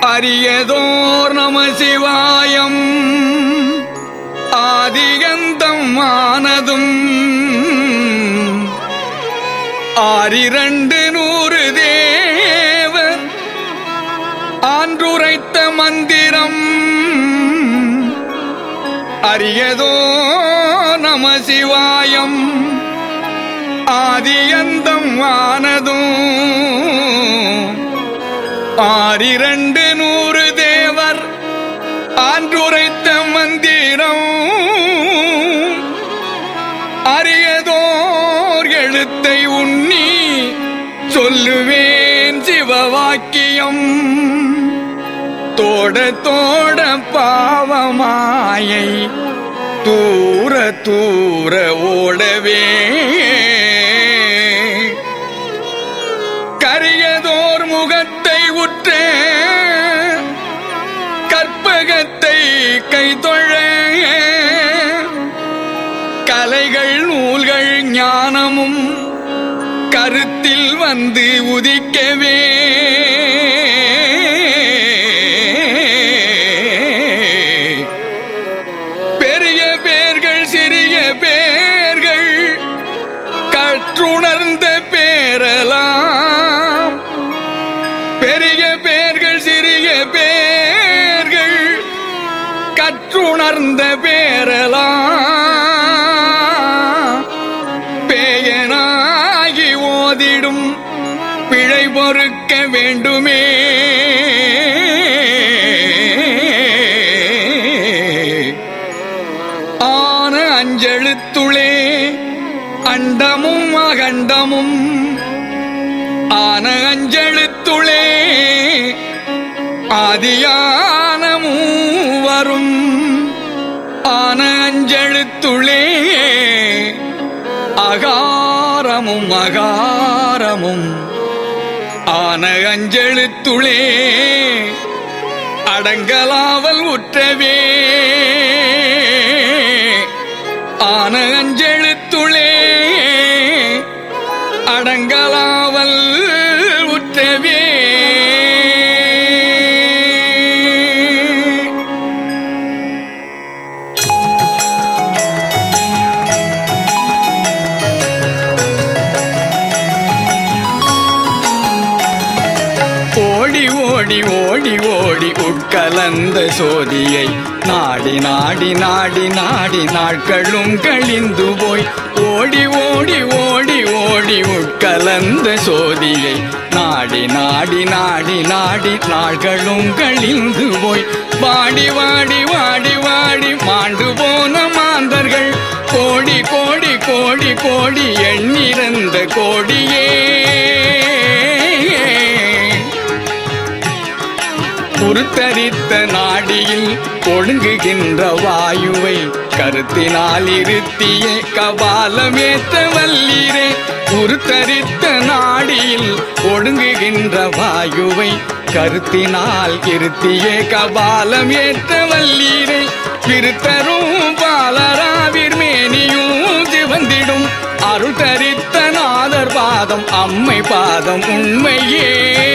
அரியதோர் நம சிவாயம் ஆதிகந்தம் ஆனதும் ஆறிரண்டு நூறு தேவர் ஆன்றுரைத்த மந்திரம் அரியதோ நம சிவாயம் ஆதியந்தம் ஆனதும் ஆறிரண்டு நூறு தேவர் ஆன்றுரைத்த மந்திரம் அரியதோர் எழுத்தை உண்ணி சொல்லுவேன் சிவவாக்கியம் தோட தோட பாவமாயை தூர தூர ஓடவே கரியதோர் முகத்தை உற்ற கற்பகத்தை கைதொழ கலைகள் நூல்கள் ஞானமும் கருத்தில் வந்து உதிக்கவே பெரிய பேர்கள் சிறிய பேர்கள் கற்றுணர்ந்த பேரலாம் பெரிய பேர்கள் சிறிய பேர்கள் கற்றுணர்ந்த பேரலாம் பேயனாகி ஓதிடும் பிழை பொறுக்க வேண்டுமே ஆன அஞ்செழுத்துளே அண்டமும் அகண்டமும் ஆன அஞ்செழுத்துளே ஆதியான மூவரும் ஆன அஞ்செழுத்துளே அகாரமும் அகாரமும் ஆன அஞ்செழுத்துளே அடங்கலாவல் உற்றவே ஆன அஞ்செழுத்துளே அடங்கலாவல் உற்றவே ஓடி ஓடி ஓடி ஓடி உட்கலந்த சோதியை நாடி நாடி நாடி நாடி நாட்களும் கழிந்து போய் ஓடி ஓடி ஓடி ஓடி உட்கலந்த சோதியை நாடி நாடி நாடி நாடி நாட்களும் கழிந்து போய் வாடி வாடி வாடி வாடி மாண்டு போன மாந்தர்கள் கோடி கோடி கோடி கோடி எண்ணிறந்த கோடியே பொறுத்தரித்த நாடியில் ஒடுங்குகின்ற வாயுவை கருத்தினால் இருத்திய கபாலமேத்த வல்லீரே பொறுத்தரித்த நாடியில் ஒடுங்குகின்ற வாயுவை கருத்தினால் இருத்திய கபாலம் ஏற்ற வல்லீரே பிரித்தரும் பாலராவிர் மேனியும் சிவந்திடும் அருள் தரித்த நாதர் பாதம் அம்மை பாதம் உண்மையே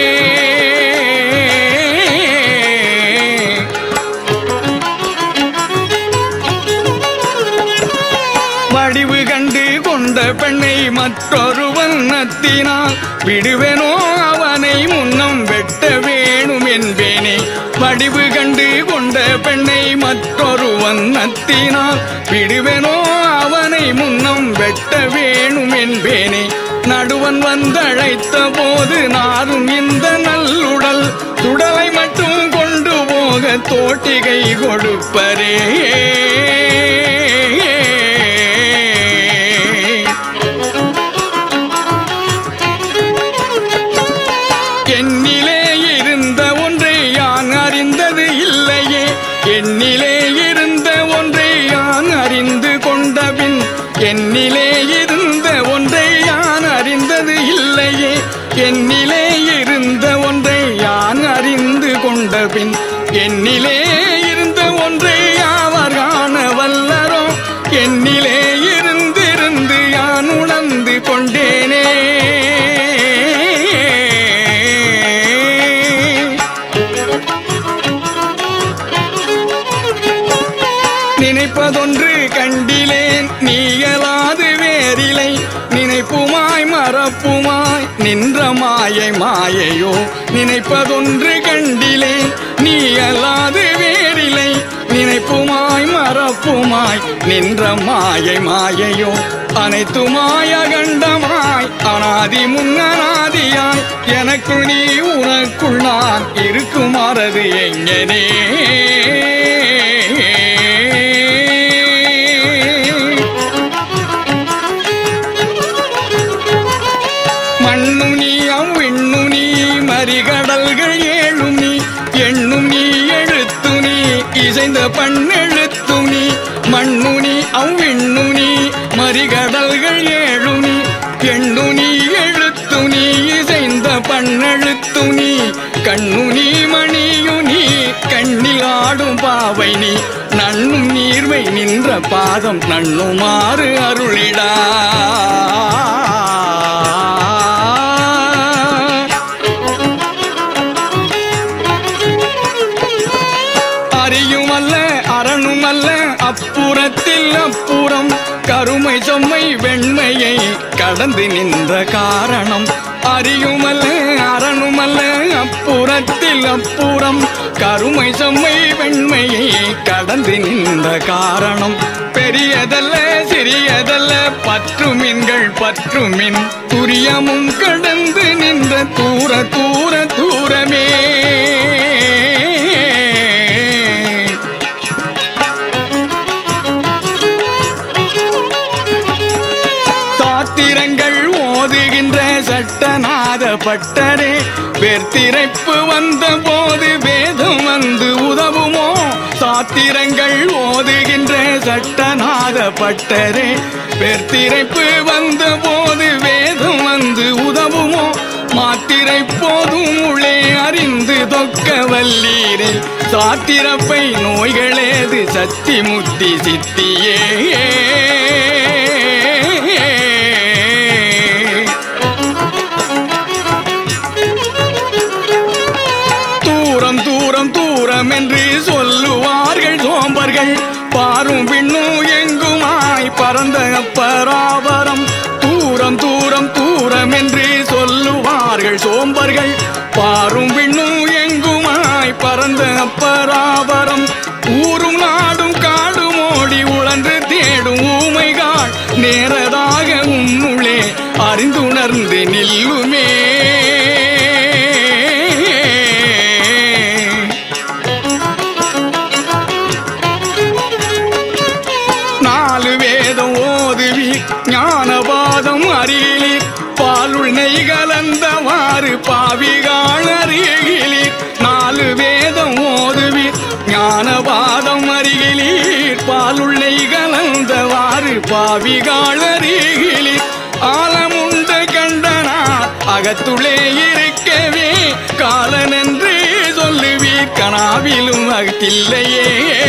வடிவு கண்டு கொண்ட பெண்ணை மற்றொருவன் நத்தினால் விடுவேனோ அவனை முன்னம் வெட்ட வேணும் என்பேனே வடிவு கண்டு கொண்ட பெண்ணை மற்றொருவன் நத்தினால் விடுவேனோ அவனை முன்னம் வெட்ட வேணும் என்பேனே நடுவன் வந்தழைத்த போது நாரும் இந்த நல்லுடல் துடலை மட்டும் கொண்டு போக தோட்டிகை கொடுப்பரே என்னிலே இருந்த ஒன்றை யான் அறிந்தது இல்லையே என்னிலே இருந்த ஒன்றை யான் அறிந்து கொண்டபின் என்னிலே இருந்த ஒன்றை யான் அறிந்தது இல்லையே என்னிலே இருந்த ஒன்றை யான் அறிந்து கொண்டபின் என்னிலே இருந்த ஒன்றை யாவர் காண வல்லரோ என்னிலே இருந்திருந்து யான் உணர்ந்து கொண்டேனே மாயை மாயையோ நினைப்பதொன்று கண்டிலே நீ அல்லாது வேறில்லை நினைப்புமாய் மறப்புமாய் நின்ற மாயை மாயையோ அனைத்துமாய் அகண்டமாய் அனாதி முன்னனாதியாய் எனக்குள் நீ உனக்குள் நான் இருக்குமாறது எங்கனே மண்ணும் நீ அவ்விண்ணும் நீ மறிகடல்கள் ஏழும் நீ எண்ணும் நீ எழுத்து நீ இசைந்த பண்ணெழுத்து நீ மண்ணு நீ அவ்விண்ணும் நீ மறிகடல்கள் ஏழும் நீ எண்ணு நீ எழுத்து நீ இசைந்த பண்ணெழுத்து நீ கண்ணு நீ மணியு நீ கண்ணில் ஆடும் பாவை நீ நண்ணும் நீர்மை நின்ற பாதம் நண்ணுமாறு அருளிடா அறியுமல்ல அரணுமல்ல அப்புறத்தில் அப்புறம் கருமை சொம்மை வெண்மையை கடந்து நின்ற காரணம் அறியுமல்ல அரணுமல்ல அப்புறத்தில் அப்புறம் கருமை சொம்மை வெண்மையை கடந்து நின்ற காரணம் பெரியதல்ல சிறியதல்ல பற்றுமின்கள் பற்றுமின் துரியமும் கடந்து நின்ற தூர தூர தூரமே சாத்திரங்கள் ஓதுகின்ற சட்டநாத பட்டரே வேர்த்திரைப்பு வந்த போது வேதம் வந்து உதவுமோ சாத்திரங்கள் ஓதுகின்ற சட்டநாத பட்டரே வேர்த்திரைப்பு வந்த போது வேதம் வந்து உதவுமோ மாத்திரை போதும் உள்ளே அறிந்து தொக்க வல்லீரே சாத்திரப்பை நோய்களேது சத்தி முத்தி சித்தியே தூரம் தூரம் தூரம் என்று சொல்லுவார்கள் சோம்பர்கள் பாரும் விண்ணும் எங்குமாய் பரந்த பராபரம் தூரம் தூரம் தூரம் என்று சொல்லுவார்கள் சோம்பர்கள் பாரும் விண்ணும் எங்குமாய் பரந்த பராபரம் ஊரும் நாடும் காடும் ஓடி உழன்று தேடும் ஊமைகாள் நேரதாக உன்னுள்ளே அறிந்துணர்ந்து நில்லுமே நாலு வேதம் ஓதுவீர் ஞானபாதம் அறியிலீர் பாலுள் நெய் கலந்தவாறு பாவிகாள் அறியிலீர் நாலு வேதம் ஓதுவீர் ஞானபாதம் அறிகிலீர் பாலுள் நெய் கலந்தவாறு பாவிகாள் அறிகிலீர் ஆலமுண்ட கண்டனார் அகத்துளே இருக்கவே காலனென்று சொல்லுவீர் கனாவிலும் அகத்தில்லையே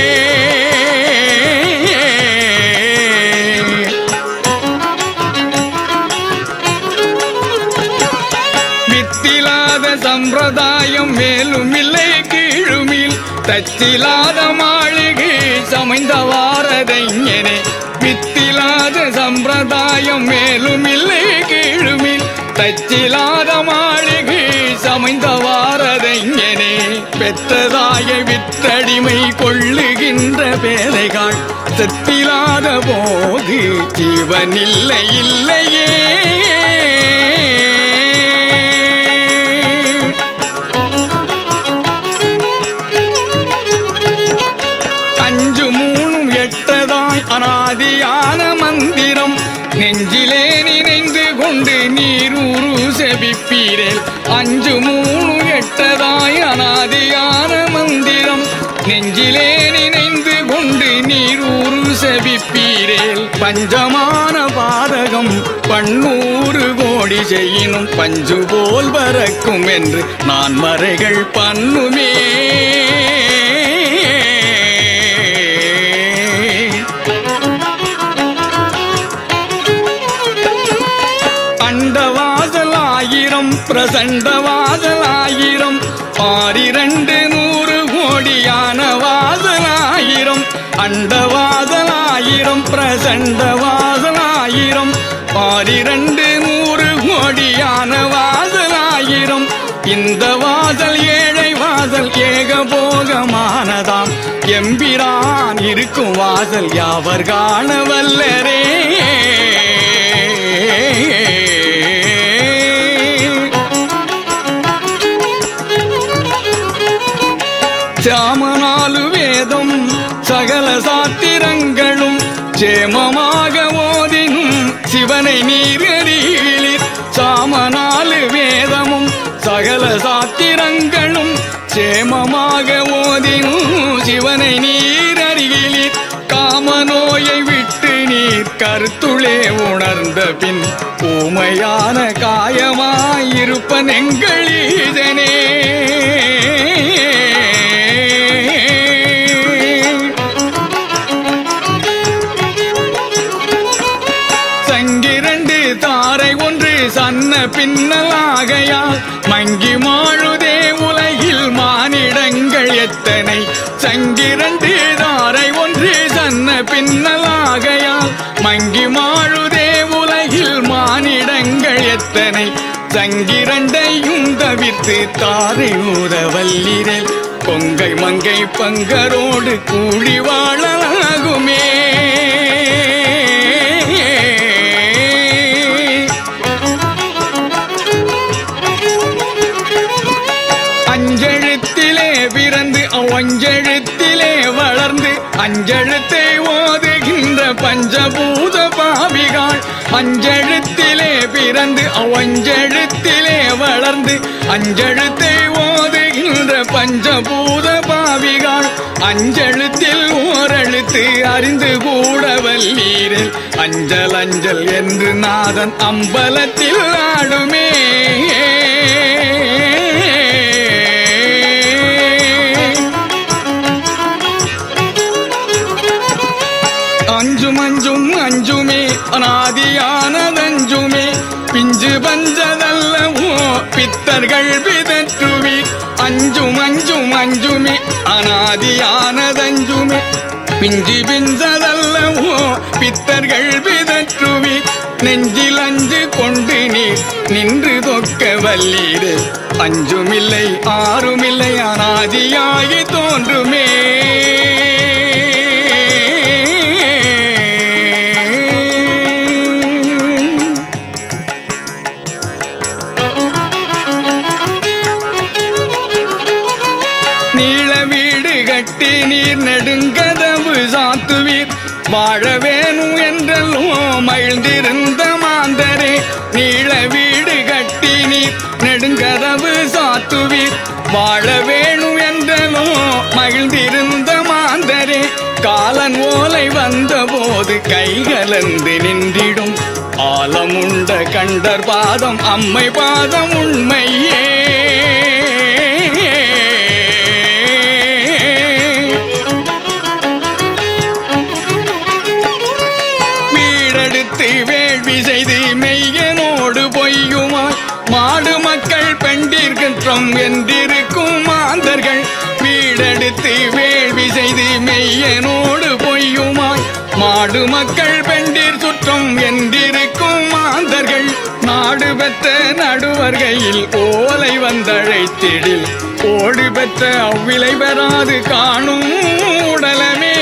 வித்திலாத சம்பிரதாயம் மேலும் இல்லை கீழுமில் தச்சிலாத மாளிகை சமைந்த வாரதைஞனே வித்திலாத சம்பிரதாயம் மேலும் இல்லை கீழுமில் தச்சிலாத மாளிகை சமைந்த வாரதைஞனே பெற்றதாய வித்தடிமை கொள்ளுகின்ற பேதைகள் செத்திலாத போது ஜீவனில்லை இல்லையே அஞ்சு மூணும் எட்டதாய் அனாதியான மந்திரம் நெஞ்சிலே நினைந்து கொண்டு நீரூரு செபிப்பீரேல் அஞ்சு மூணும் எட்டதாய் அனாதியான மந்திரம் நெஞ்சிலே நினைந்து கொண்டு நீரூரு செபிப்பீரேல் பஞ்சமான பாதகம் பன்னூறு கோடி செய்யினும் பஞ்சு போல் பறக்கும் என்று நான் மறைகள் பண்ணுமே அண்டவாசலாயிரம் பிரசண்டவாசலாயிரம் ஆறிரண்டு நூறு கோடியான வாசலாயிரம் அண்டவாசலாயிரம் பிரசண்டவாசலாயிரம் ஆறிரண்டு நூறு கோடியான வாசலாயிரம் ஆயிரம் இந்த வாசல் ஏழை வாசல் ஏகபோகமானதாம் எம்பிரான் இருக்கும் வாசல் யாவர் காண வல்லரே சாமனாலு வேதம் சகல சாத்திரங்களும் சேமமாக ஓதினும் சிவனை நீர் அறிவிலிர் சாமனாலு வேதமும் சகல சாத்திரங்களும் சேமமாக ஓதினும் சிவனை நீர் அருகிலிர் காமநோயை விட்டு நீர் கருத்துளே உணர்ந்த பின் ஊமையான காயமாயிருப்பன் எங்கள் ஈசனே சங்கிரண்டு தாரை ஒன்று சன்ன பின்னலாகையால் மங்கி மாழுதே உலகில் மானிடங்கள் எத்தனை சங்கிரண்டு தாரை ஒன்று சன்ன பின்னலாகையால் மங்கி மாழுதே உலகில் மானிடங்கள் எத்தனை சங்கிரண்டையும் தவிர்த்து தாரை ஊதவல்லிரல் கொங்கை மங்கை பங்கரோடு கூடி வாழலாகுமே அஞ்செழுத்திலே பிறந்து அவ்வஞ்செழுத்திலே வளர்ந்து அஞ்செழுத்தை ஓதுகின்ற பஞ்சபூத பாவிகாள் அஞ்செழுத்திலே பிறந்து அவ்வஞ்செழுத்திலே வளர்ந்து அஞ்செழுத்தை ஓதுகின்ற பஞ்சபூத பாவிகாள் அஞ்செழுத்தில் ஓரெழுத்து அறிந்து கூட வல்லீரில் அஞ்சல் அஞ்சல் என்று நாதன் அம்பலத்தில் ஆடுமே அஞ்சும் அஞ்சும் அஞ்சுமே அனாதியானதஞ்சுமே பிஞ்சு பஞ்சதல்லவோ பித்தர்கள் பிதற்றுவி அஞ்சும் அஞ்சும் அஞ்சுமே அனாதியானதஞ்சுமே பிஞ்சு பிஞ்சதல்லவோ பித்தர்கள் பிதற்றுவி நெஞ்சில் அஞ்சு கொண்டு நீர் நின்று தொக்க வல்லீடு அஞ்சுமில்லை ஆறுமில்லை அனாதியாகி தோன்றுமே நீள வீடு கட்டி நீர் நெடுங்கதவு சாத்துவீர் வாழ வேணும் என்றல்லோ மகிழ்ந்திருந்த மாந்தரே நீள வீடு கட்டி நீர் நெடுங்கதவு சாத்துவீர் வாழ வேணும் என்றலோ மகிழ்ந்திருந்த மாந்தரே காலன் ஓலை வந்த போது கைகலந்து நின்றிடும் ஆலமுண்ட கண்டர் பாதம் அம்மை பாதம் உண்மையே வீடெடுத்து வேள்வி செய்து மெய்யனோடு பொய்யுமாய் மாடு மக்கள் பெண்டிற்கின்றம் என்றிருக்கும் மாந்தர்கள் வீடெடுத்து வேள்வி செய்து மெய்யனோடு பொய்யுமாய் மாடு மக்கள் பெண்டிர் சுற்றம் என்றிருக்கும் மாந்தர்கள் நாடு பெற்ற நடுவர்கையில் ஓலை வந்தழைத்திடில் ஓடு பெற்ற அவ்விலை பெறாது காணும் உடலமே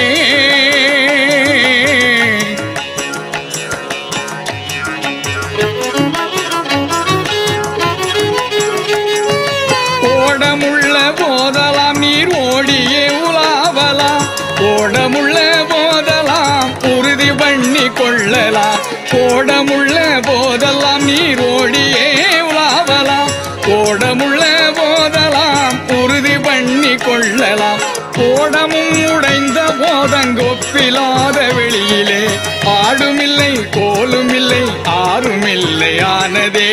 ஓடமுள்ள போதலாம் நீர் ஓடியே உலாவலாம் ஓடமுள்ள போதலாம் உறுதி பண்ணி கொள்ளலாம் ஓடமுள்ள போதெல்லாம் நீர் ஓடியே உலாவலாம் ஓடமுள்ள போதலாம் உறுதி பண்ணி கொள்ளலாம் ஓடமும் உடைந்த போதங்கொப்பிலாத வெளியிலே ஆடுமில்லை கோலுமில்லை ஆறுமில்லை ஆனதே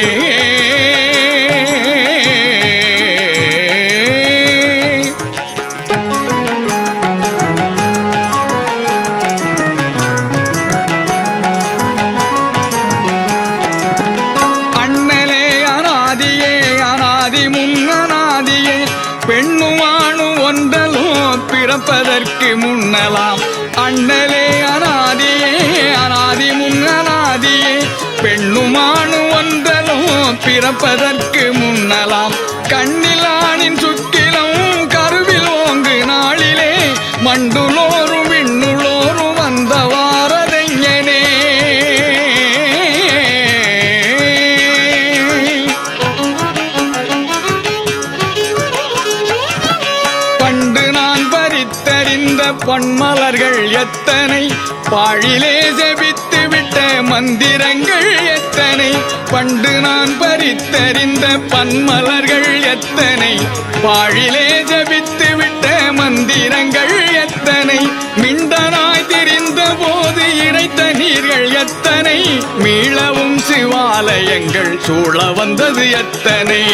அண்ணலே அனாதியே அனாதி முன்னனாதியே பெண்ணுமானு ஒன்றலோ பிறப்பதற்கு முன்னலாம் அண்ணலே அனாதியே அனாதி முன்னனாதியே பெண்ணுமானு ஒன்றலோ பிறப்பதற்கு முன்னலாம் கண்ணிலானின் சுக்கிலம் கருவில் ஓங்கு நாளிலே மண்டுலோரும் விண்ணுளோரும் வந்த வாரதைஞனே பண்டு நான் பறித்தறிந்த பொன்மலர்கள் எத்தனை பாழிலே செபித்து விட்ட மந்திரங்கள் எத்தனை பண்டு நான் பறித்தறிந்த பன்மலர்கள் எத்தனை பாழிலே ஜபித்து விட்ட மந்திரங்கள் எத்தனை மிண்டனாய் தெரிந்த போது இறைத்த நீர்கள் எத்தனை மீளவும் சிவாலயங்கள் சூழ வந்தது எத்தனை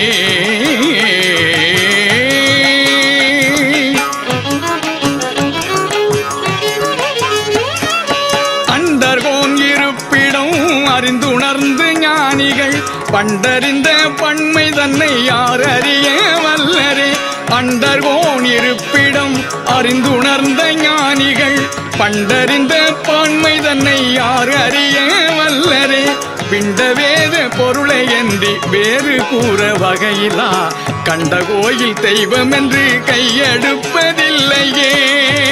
அண்டர்கோன் இருப்பிடம் அறிந்துணர்ந்து ஞானிகள் பண்டறிந்த பண்மை தன்னை யார் அறிய வல்லரே அண்டர்கோன் இருப்பிடம் அறிந்துணர்ந்த ஞானிகள் பண்டறிந்த பான்மை தன்னை யார் அறிய வல்லரே பிண்ட வேத பொருளை என்று வேறு கூற வகையிலா கண்ட கோயில் தெய்வம் என்று கையெடுப்பதில்லையே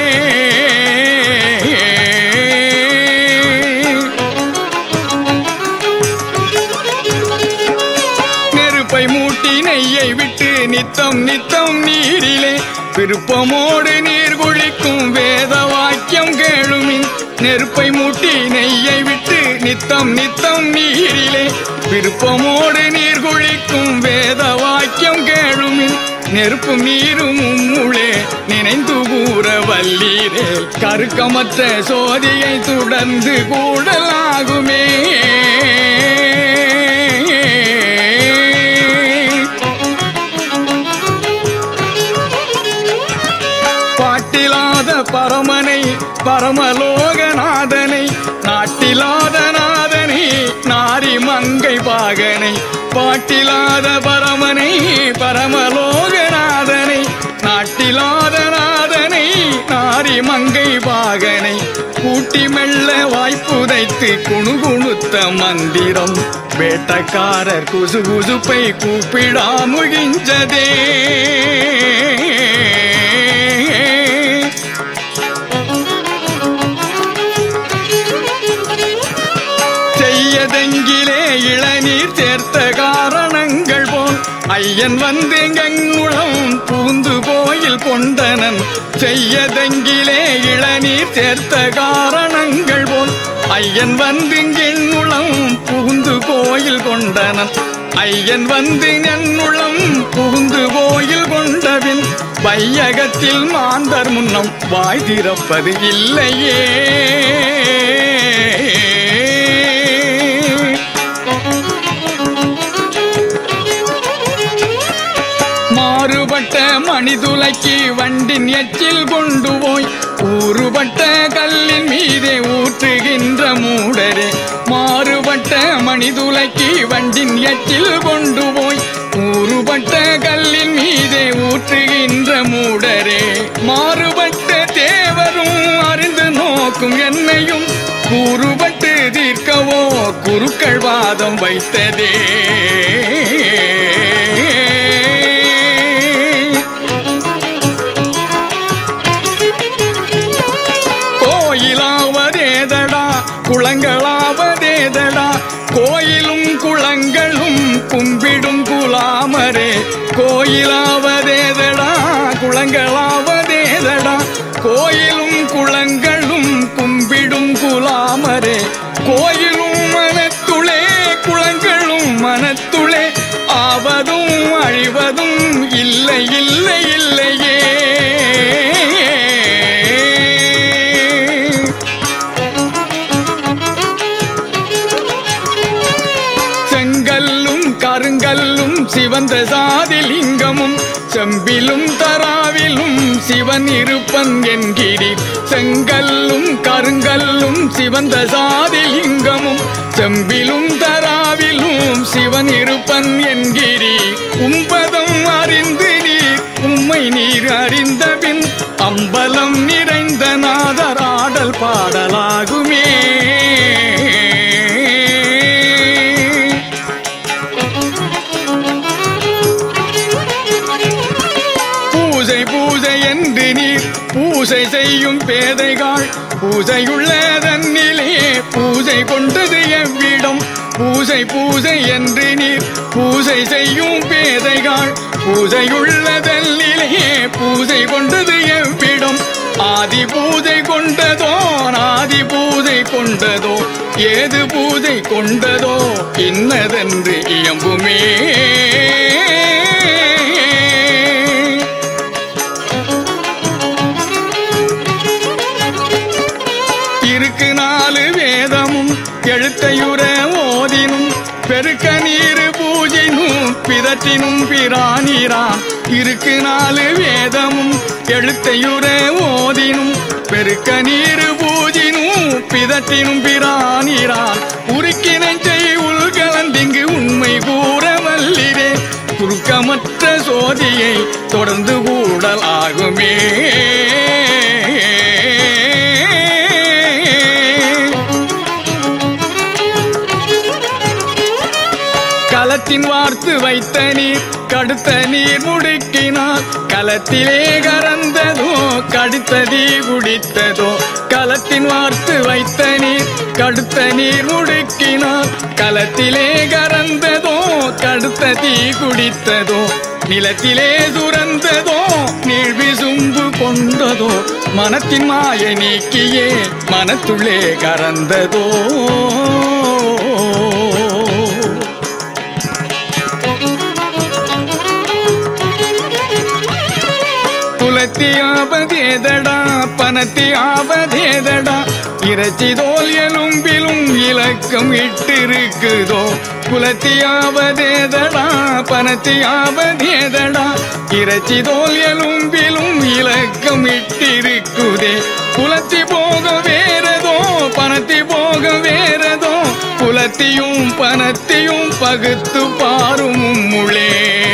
நெருப்பை மூட்டி நெய்யை விட்டு நித்தம் நித்தம் நீரிலே விருப்பமோடு நீர் குளிக்கும் வேத வாக்கியம் கேளுமின் நெருப்பை மூட்டி நெய்யை விட்டு நித்தம் நித்தம் நீரிலே விருப்பமோடு நீர் குளிக்கும் வேத வாக்கியம் கேளுமின் நெருப்பும் நீரும் உம்முளே நினைந்து கூற வல்லீரே கருக்கமற்ற சோதியை தொடர்ந்து கூடலாகுமே பாட்டிலாத பரமனை பரமலோகநாதனை நாட்டிலாத நாதனை நாரி மங்கை பாகனை பாட்டிலாத பரமனை பரமலோகநாதனை நாட்டிலாத நாதனை நாரி மங்கை பாகனை கூட்டி மெல்ல வாய்ப்புதைத்து குணுகுணுத்த மந்திரம் வேட்டக்காரர் குசு குசுப்பை கூப்பிடா முகிஞ்சதே செய்யதெங்கிலே இளநீர் சேர்த்த காரணங்கள் போல் ஐயன் வந்து கங்குளம் பூந்து கோயில் கொண்டனன் செய்யதெங்கிலே இளநீர் சேர்த்த காரணங்கள் போல் ஐயன் வந்து எண்ணுளம் புகுந்து கோயில் கொண்டனன் ஐயன் வந்து என்னுளம் புகுந்து கோயில் கொண்டபின் வையகத்தில் மாந்தர் முன்னம் வாய் திறப்பது இல்லையே மாறுபட்ட மணிதுளைக்கு வண்டின் எச்சில் கொண்டு போய் ஊறுபட்ட கல்லின் மீதே ஊற்றுகின்ற மூடரே மாறுபட்ட மணிதுளைக்கு வண்டின் எச்சில் கொண்டு போய் ஊறுபட்ட கல்லின் மீதே ஊற்றுகின்ற மூடரே மாறுபட்ட தேவரும் அறிந்து நோக்கும் என்னையும் கூறுபட்டு தீர்க்கவோ குருக்கள் வாதம் வைத்ததே கோயிலாவதேதடா குளங்களாவதேதடா கோயிலும் குளங்களும் கும்பிடும் குலாமரே கோயிலாவதேதடா குளங்களாவதேதடா கோயிலும் குளங்களும் கும்பிடும் குலாமரே கோயிலும் மனத்துளே குளங்களும் மனத்துளே ஆவதும் அழிவதும் இல்லை இல்லை இல்லையே செங்கல்லும் கருங்கல்லும் சிவந்த சாதிலிங்கமும் செம்பிலும் தராவிலும் சிவன் இருப்பன் என்கிறீர் செங்கல்லும் கருங்கல்லும் சிவந்த சாதிலிங்கமும் செம்பிலும் தராவிலும் சிவன் இருப்பன் என்கிறீர் உம்பதம் அறிந்து நீர் உம்மை நீர் அறிந்தபின் அம்பலம் நிறைந்த நாதராடல் பாடலாகுமே பூசை செய்யும் பேதைகள் பூசையுள்ள தன்னிலே பூசை கொண்டது எவ்விடம் பூசை பூசை என்று நீர் பூசை செய்யும் பேதைகள் பூசையுள்ள தன்னிலே பூசை கொண்டது எவ்விடம் ஆதி பூஜை கொண்டதோ ஆதி பூஜை கொண்டதோ ஏது பூஜை கொண்டதோ இன்னதென்று இயம்புமே இருக்கு நாலு வேதமும் எழுத்தையுற ஓதினும் பெருக்க நீரு பூஜினும் பிதற்றினும் பிரானிரான் இருக்கு நாலு வேதமும் எழுத்தையுற ஓதினும் பெருக்க நீரு பூஜினும் பிதற்றினும் பிரானிரான் உருக்கினை செய் உள்கலந்திங்கு உண்மை கூற வல்லிரே துருக்கமற்ற சோதியை தொடர்ந்து கூடல் ஆகுமே களத்தின் வார்த்து வைத்த நீர் கடுத்த நீர் முடுக்கினார் களத்திலே கறந்ததோ கடுத்த தீ குடித்ததோ களத்தின் வார்த்து வைத்த நீர் கடுத்த நீர் முடுக்கினார் களத்திலே கறந்ததோ கடுத்த தீ குடித்ததோ நிலத்திலே துறந்ததோ நீள் விசும்பு கொண்டதோ மனத்தின் மாய நீக்கியே மனத்துள்ளே கறந்ததோ குலத்தி ஆபதேதடா பணத்தி ஆபதேதடா இறைச்சி தோல் எலும்பிலும் இலக்கம் இட்டிருக்குதோ குலத்தி ஆபதேதடா பணத்தி ஆபதேதடா இறைச்சி தோல் எலும்பிலும் இலக்கம் இட்டிருக்குதே குலத்தி போக வேறதோ பணத்தி போக வேறதோ குலத்தியும் பணத்தையும் பகுத்து பாரும் முளே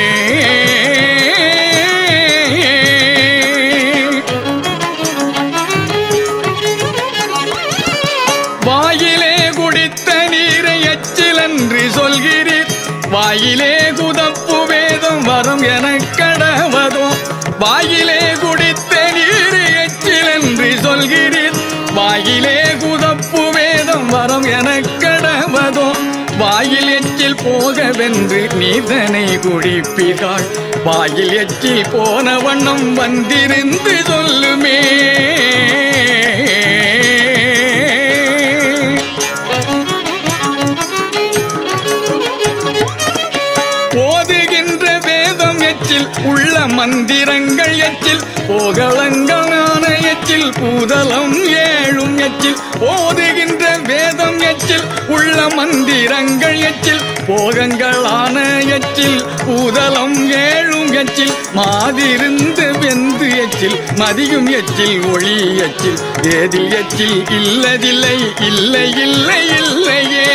வாயிலே குடித்த நீரை எச்சிலன்று சொல்கிறீர் வாயிலே குதப்பு வேதம் வரும் எனக் கடவதோ வாயிலே குடித்த நீர் எச்சிலன்று சொல்கிறீர் வாயிலே குதப்பு வேதம் வரம் எனக் கடவதோ வாயில் எச்சில் போகவென்று நீதனை குடிப்பீர்கள் வாயில் எச்சில் போன வண்ணம் வந்திருந்து சொல்லுமே ஓதுகின்ற வேதம் எச்சில் உள்ள மந்திரங்கள் எச்சில் போகலங்களான எச்சில் பூதலம் ஏழும் எச்சில் ஓதுகின்ற வேதம் எச்சில் உள்ள மந்திரங்கள் எச்சில் போகங்களான எச்சில் பூதலம் ஏழும் எச்சில் மாதிருந்து வெந்து எச்சில் மதியும் எச்சில் ஒளி எச்சில் ஏதில் எச்சில் இல்லதில்லை இல்லை இல்லை இல்லையே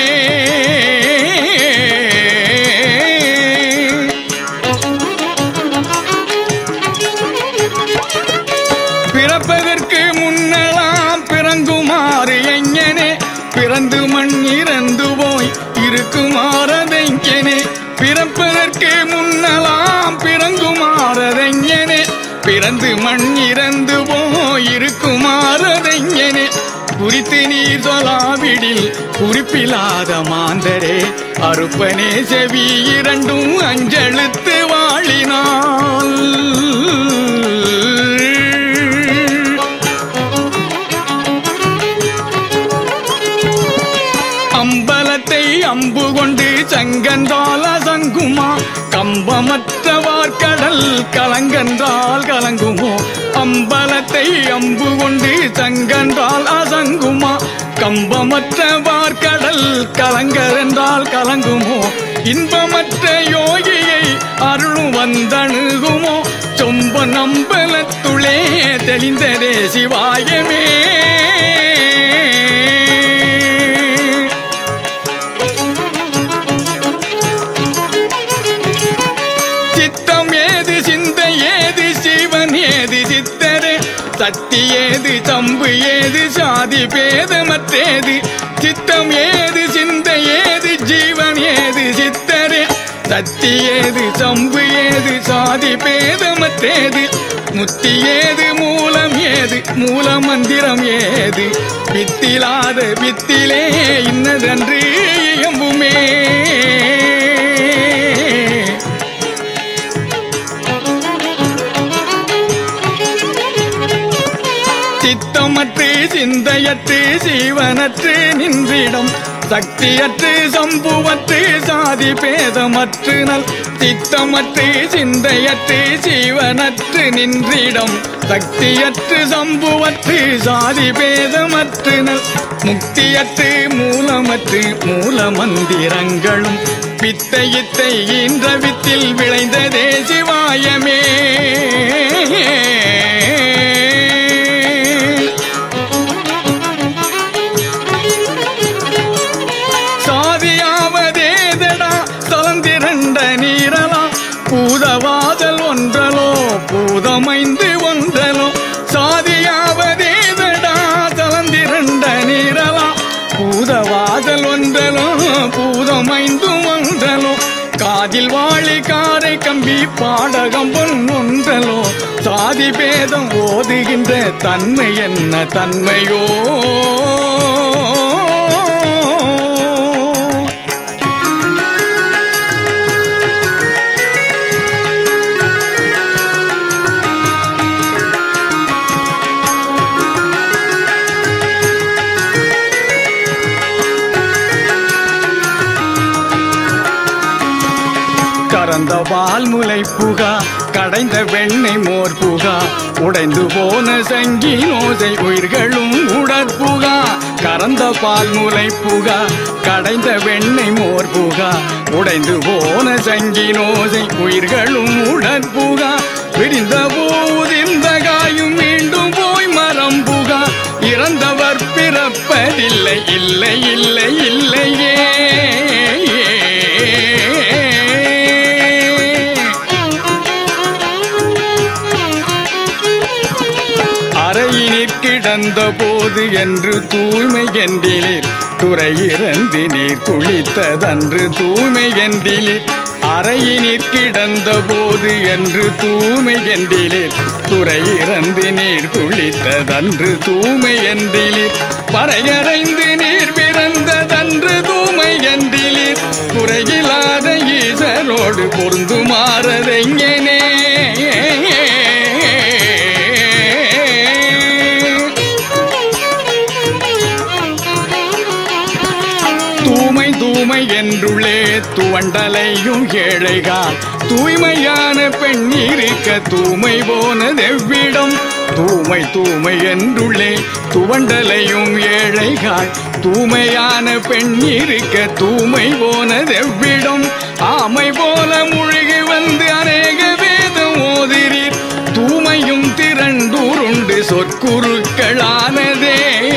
பிறப்பதற்கு முன்னலாம் பிறங்குமாறு எங்கனே பிறந்து மண் இறந்து போய் இருக்குமாறதெங்கனே பிறப்பதற்கு முன்னலாம் பிறங்குமாறதெங்கனே பிறந்து மண் இறந்து போய் இருக்குமாறதெங்கனே குறித்து நீர் சொலாவிடில் குறிப்பில்லாத மாந்தரே அறுப்பனே செவி இரண்டும் அஞ்செழுத்து வாழினாள் அம்பலத்தை அம்பு கொண்டு சங்கன்றால் அசங்குமா கம்பமற்ற வார்க்கடல் கலங்கன்றால் கலங்குமோ அம்பலத்தை அம்பு கொண்டு சங்கன்றால் அசங்குமா கம்பமற்ற வார்க்கடல் கலங்கரென்றால் கலங்குமோ இன்பமற்ற யோகியை அருளும் வந்தணுகுமோ சொம்ப நம்பலத்துளே தெளிந்ததே சிவாயமே சித்தம் ஏது சிந்தை ஏது சிவன் ஏது சித்தரே சக்தி ஏது சம்பு ஏது சாதி பேதமற்றேது சித்தம் ஏது சிந்தை ஏது ஜீவன் ஏது சித்தரே சக்தி ஏது சம்பு ஏது ஏது சாதி பேதமற்றேது முத்தி ஏது மூலம் ஏது மூல மந்திரம் ஏது வித்திலாத வித்திலே இன்னதன்று இயம்புமே சித்தமற்று சிந்தையற்று சீவனற்று நின்றிடம் சக்தியற்று சம்புவற்று சாதி பேதமற்று நல் சித்தமற்று சிந்தையற்று சீவனற்று நின்றிடம் சக்தியற்று சம்புவற்று சாதி பேதமற்று நல் முக்தியற்று மூலமற்று மூல மந்திரங்களும் பித்தை இத்தை ஈன்ற வித்தில் விளைந்ததே சிவாயமே சாதியாவதேதடா சலந்திரண்ட நீரலா பூதவாதல் ஒன்றலோ பூதமைந்து ஒன்றலோ சாதியாவதேதடா சலந்திரண்ட நீரலா பூதவாதல் ஒன்றலோ பூதமைந்து ஒன்றலோ காதில் வாழி காரை கம்பி பாடகம் பொன் ஒன்றலோ சாதி பேதம் ஓதுகின்ற தன்மை என்ன தன்மையோ கறந்த பால் முலை புகா கடைந்த வெண்ணெய் மோர் புகா உடைந்து போன சங்கி நோசை உயிர்களும் உடற்புகா கறந்த பால் முலை புகா கடைந்த வெண்ணெய் மோர் புகா உடைந்து போன சங்கி நோசை உயிர்களும் உடற்புகா விடிந்த போதிந்த காயும் மீண்டும் போய் மரம் புகா இறந்தவர் பிறப்பதில்லை இல்லை இல்லை இல்லையே அறையினிற் கிடந்த போது என்று தூய்மை என்றிலீர் துறை இறந்து நீர் குளித்ததன்று தூய்மை என்றிலீர் அறையினிற் கிடந்த போது என்று தூய்மை என்றிலீர் துறை இறந்து நீர் குளித்ததன்று தூய்மை என்றிலீர் பறையறைந்து நீர் பிறந்ததன்று தூய்மை என்றிலீர் குறையில்லாத ஈசரோடு பொருந்துமாறதெங்கனே தூமை தூமை என்றுள்ளே துவண்டலையும் ஏழைகால் தூய்மையான பெண் இருக்க தூமை போனதெவ்விடம் தூமை தூமை என்றுள்ளே துவண்டலையும் ஏழைகால் தூய்மையான பெண் இருக்க தூமை போனதெவ்விடம் ஆமை போல முழுகி வந்து அநேக வேதம் ஓதிரீர் தூமையும் திரண்டூருண்டு சொற்குருக்களானதே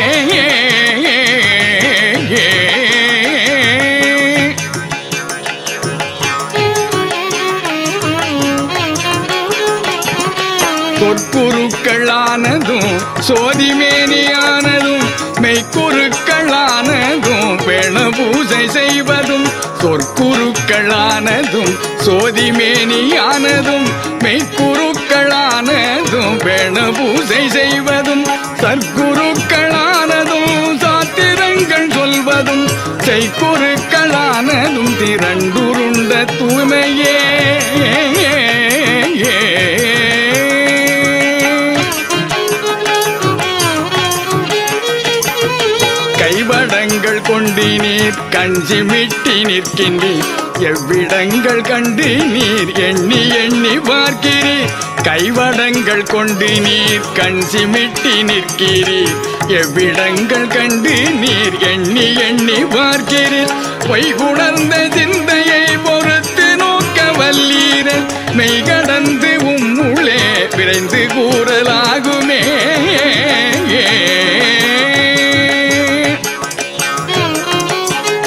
சொற்குருக்களானதும் சோதிமேனியானதும் மெய்க்குருக்களானதும் பெண பூஜை செய்வதும் சொற்குருக்களானதும் சோதிமேனியானதும் மெய்க்குருக்களானதும் பெண பூஜை செய்வதும் சற்குருக்களானதும் சாத்திரங்கள் சொல்வதும் செய்குருக்களானதும் திரண்டுருண்ட தூய்மையே கைவடங்கள் கொண்டு நீர் கஞ்சி மிட்டி நிற்கின்றீர் எவ்விடங்கள் கண்டு நீர் எண்ணி எண்ணி பார்க்கிறீர் கைவடங்கள் கொண்டு நீர் கஞ்சி மிட்டி நிற்கிறீர் எவ்விடங்கள் கண்டு நீர் எண்ணி எண்ணி பார்க்கிறீர் பொய் உணர்ந்த சிந்தையை பொறுத்து நோக்க வல்லீரன் மெய் கடந்து உம்முளே விரைந்து கூறலாகுமே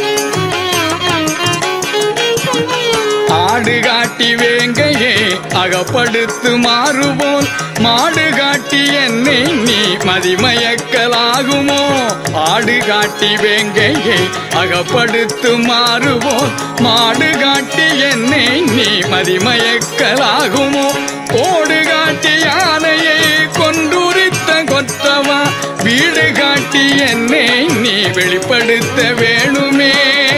ஆடு காட்டி வேங்கையே அக அகப்படுத்து மாறுவோன் மாடு காட்டி என்னை நீ மதிமயக்கலாகுமோ ஆடு காட்டி வேங்கையை அகப்படுத்து மாறுவோன் மாடு காட்டி என்னை நீ மதிமயக்கலாகுமோ கோடு காட்டி யானையை கொண்டுரித்த கொத்தவா வீடு காட்டி என்னை நீ வெளிப்படுத்த வேணுமே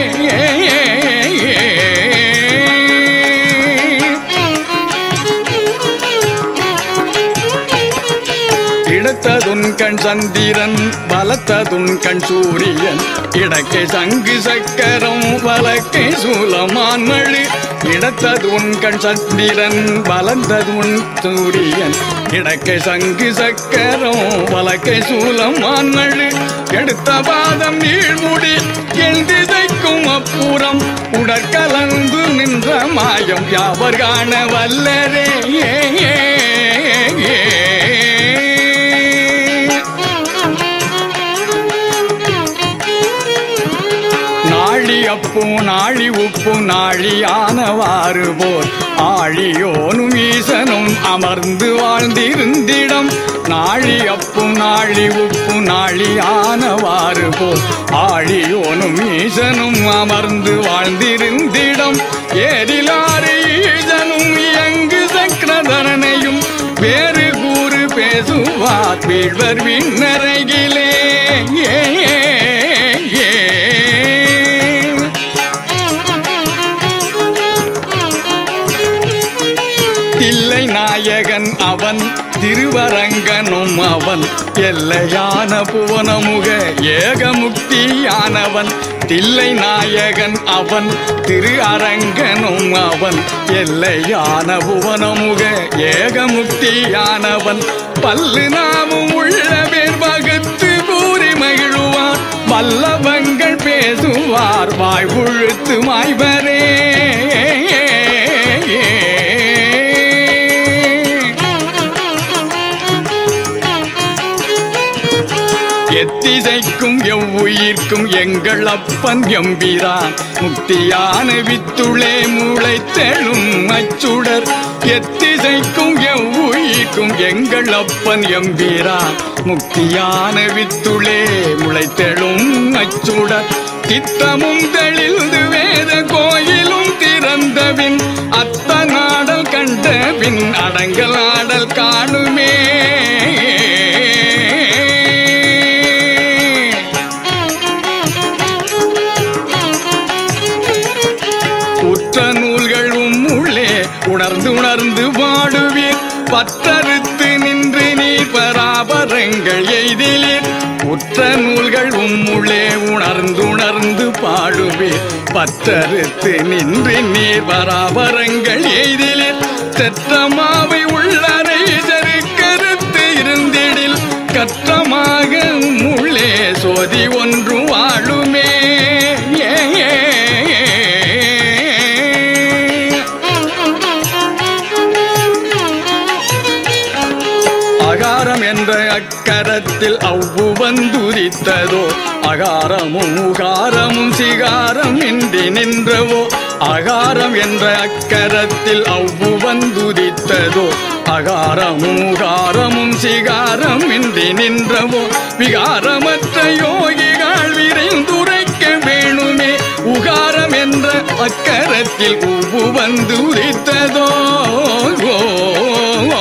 இடத்ததுன் கண் சந்திரன் பலத்ததுன் கண் சூரியன் இடக்கை சங்கு சக்கரம் வலக்கை சூலமான் மழு இடத்ததுன் கண் சந்திரன் பலந்ததுன் சூரியன் இடக்கை சங்கு சக்கரம் வலக்கை சூலமான் மழு எடுத்த பாதம் நீழ்முடி என் திசைக்கும் அப்புறம் உடற்கலந்து நின்ற மாயம் யாவர் காண வல்லரே ஏ, ஏ, ஏ. நாழி அப்பு நாழி உப்பு நாழியானவாறு போல் ஆழியோனும் ஈசனும் அமர்ந்து வாழ்ந்திருந்திடம் நாழி அப்பு நாழி உப்பு நாழியானவாறு போல் ஆழியோனும் ஈசனும் அமர்ந்து வாழ்ந்திருந்திடம் ஏதிலாறு ஈசனும் இயங்கு சக்கரதரனையும் வேறு கூறு பேசுவார் வீழ்வர் விண்ணறையிலே ஏ ஏ தில்லை நாயகன் அவன் திருவரங்கனும் அவன் எல்லையான புவனமுக ஏகமுக்தியானவன் தில்லை நாயகன் அவன் திரு அரங்கனும் அவன் எல்லையான புவனமுக ஏகமுக்தியானவன் பல்லு நாமும் உள்ள பேர் வகுத்து கூறி மகிழுவார் வல்லவங்கள் பேசுவார் வாய் உழுத்து மாய்வரே எத்திசைக்கும் எவ்வுயிர்க்கும் எங்கள் அப்பன் எம்பிரான் முக்தியான வித்துளே முளைத்தெழும் அச்சுடர் எத்திசைக்கும் எவ்வுயிர்க்கும் எங்கள் அப்பன் எம்பிரான் முக்தியான வித்துளே முளைத்தெழும் அச்சுடர் தித்தமும் தெளிந்து வேத கோயிலும் திறந்தபின் அத்த நாடல் கண்டபின் அடங்கல் ஆடல் காணுமே உற்ற நூல்களும் உள்ளே உணர்ந்து உணர்ந்து பாடுவீர் பற்றறுத்து நின்று நீர் பராபரங்கள் எய்திலீர் உற்ற நூல்கள் உம்முள்ளே உணர்ந்து உணர்ந்து பாடுவீர் பற்றறுத்து நின்று நீர் பராபரங்கள் எய்திலீர் தெற்றமாவை உள்ளரை கருத்து இருந்திடில் கற்றமாக உள்ளே சோதி ஒன்று வாழுமே ஏ, ஏ, ஏ. அகாரம் என்ற அக்கரத்தில் அவ்வு வந்துரித்ததோ அகாரமும் உகாரமும் சிகாரம் இன்றி நின்றவோ அகாரம் என்ற அக்கரத்தில் அவ்வு வந்துரித்ததோ அகாரமும் உகாரமும் சிகாரம் இன்றி நின்றவோ விகாரமற்ற யோகிகள் விரைந்துரைக்க வேணுமே உகாரம் என்ற அக்கரத்தில் உவ்வு வந்து உரித்ததோ ஓ, ஓ, ஓ.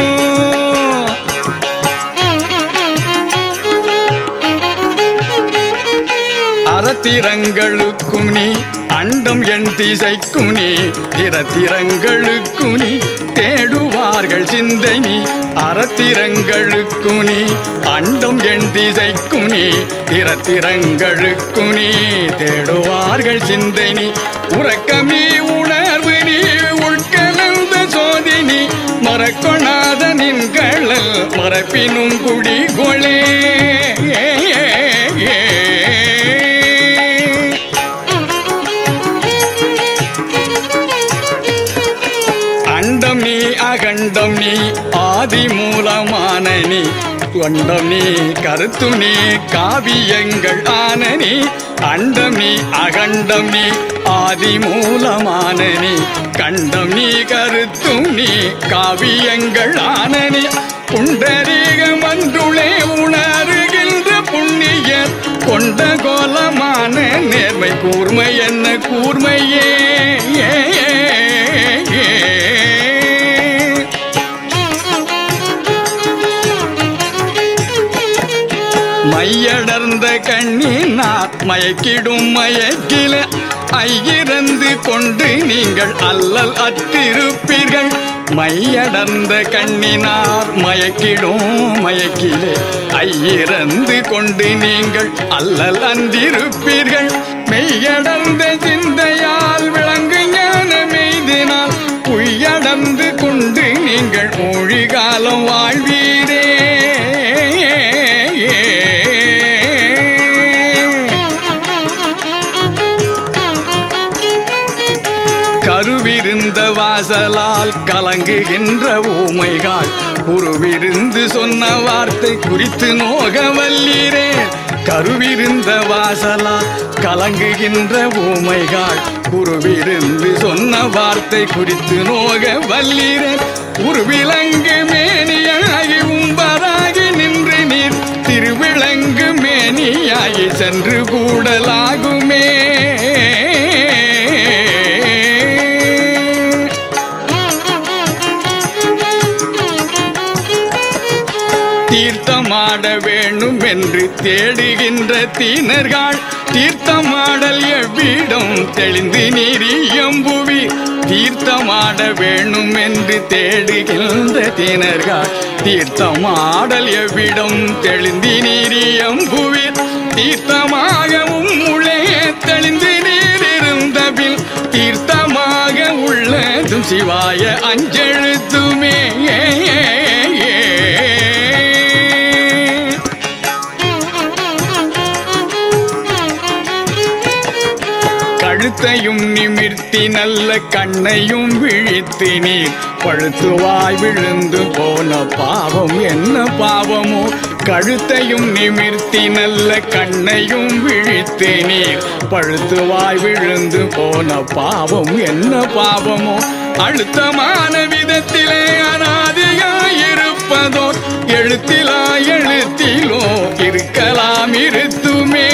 அறத்திரங்களுக்கும் நீ அண்டம் என் திசைக்கும் நீ திறத்திரங்களுக்கும் நீ தேடுவார்கள் சிந்தை நீ அறத்திரங்களுக்கும் நீ அண்டம் என் திசைக்கும் நீ திறத்திரங்களுக்கும் நீ தேடுவார்கள் சிந்தை நீ உறக்கமீ உணர்வு நீ உட்கலந்த சோதினி மறக்கொணாத நின்களல் மறப்பினும் குடிகொளே ஏ, ஏ, ஏ. அண்டம் நீ அகண்டம் நீ ஆதி மூலமான நீ தொண்டம் நீ கருத்து நீ காவியங்கள் ஆன நீ அண்டம் நீ அகண்டம் நீ ஆதி மூலமான நீ கண்டம் நீ கருத்தும் நீ காவியங்கள் ஆன நீ புண்டரீக மன்றுளே உணருகின்ற புண்ணியர் கொண்ட கோலமான நேர்மை கூர்மை என்ன கூர்மையே ஏ, ஏ, ஏ. மையடர்ந்த கண்ணினார் மயக்கிடும் மயக்கில ஐயிறந்து கொண்டு நீங்கள் அல்லல் அற்றிருப்பீர்கள் மையடர்ந்த கண்ணினார் மயக்கிடும் மயக்கிலே ஐயிறந்து கொண்டு நீங்கள் அல்லல் அன்றிருப்பீர்கள் மெய்யடர்ந்த சிந்தையால் விளங்கு ஞான மெய்தினால் பொய்யடர்ந்து கொண்டு நீங்கள் மொழிகாலம் வாழ்வீரே கருவிருந்த வாசலால் கலங்குகின்ற ஊமைகால் குருவிருந்து சொன்ன வார்த்தை குறித்து நோக வல்லீரே கருவிருந்த வாசலால் கலங்குகின்ற ஊமைகால் குருவிருந்து சொன்ன வார்த்தை குறித்து நோக வல்லீரே உருவிலங்கு மேனியாகி உம்பராகி நின்று நீர் திருவிளங்கு மேனியாகி சென்று கூடலாகுமே தீர்த்தமாட வேணும் என்று தேடுகின்ற தீனர்கள் தீர்த்தமாடல் எவ்விடம் தெளிந்து நீரியம்புவி தீர்த்தமாட வேணும் என்று தேடுகின்ற தீனர்கள் தீர்த்தமாடல் எவ்விடம் தெளிந்து நீரியம்புவி தீர்த்தமாகவும் உள்ளே தெளிந்து நீரிருந்தபில் தீர்த்தமாக உள்ளதும் சிவாய அஞ்செழுத்துமே கழுத்தையும் நிமிர்த்தி நல்ல கண்ணையும் விழித்து நீர் பழுத்துவாய் விழுந்து போன பாவம் என்ன பாவமோ கழுத்தையும் நிமிர்த்தி நல்ல கண்ணையும் விழித்து நீர் பழுத்துவாய் விழுந்து போன பாவம் என்ன பாவமோ அழுத்தமான விதத்திலே அனாதியாயிருப்பதோ எழுத்திலா எழுத்திலோ இருக்கலாம் இருத்துமே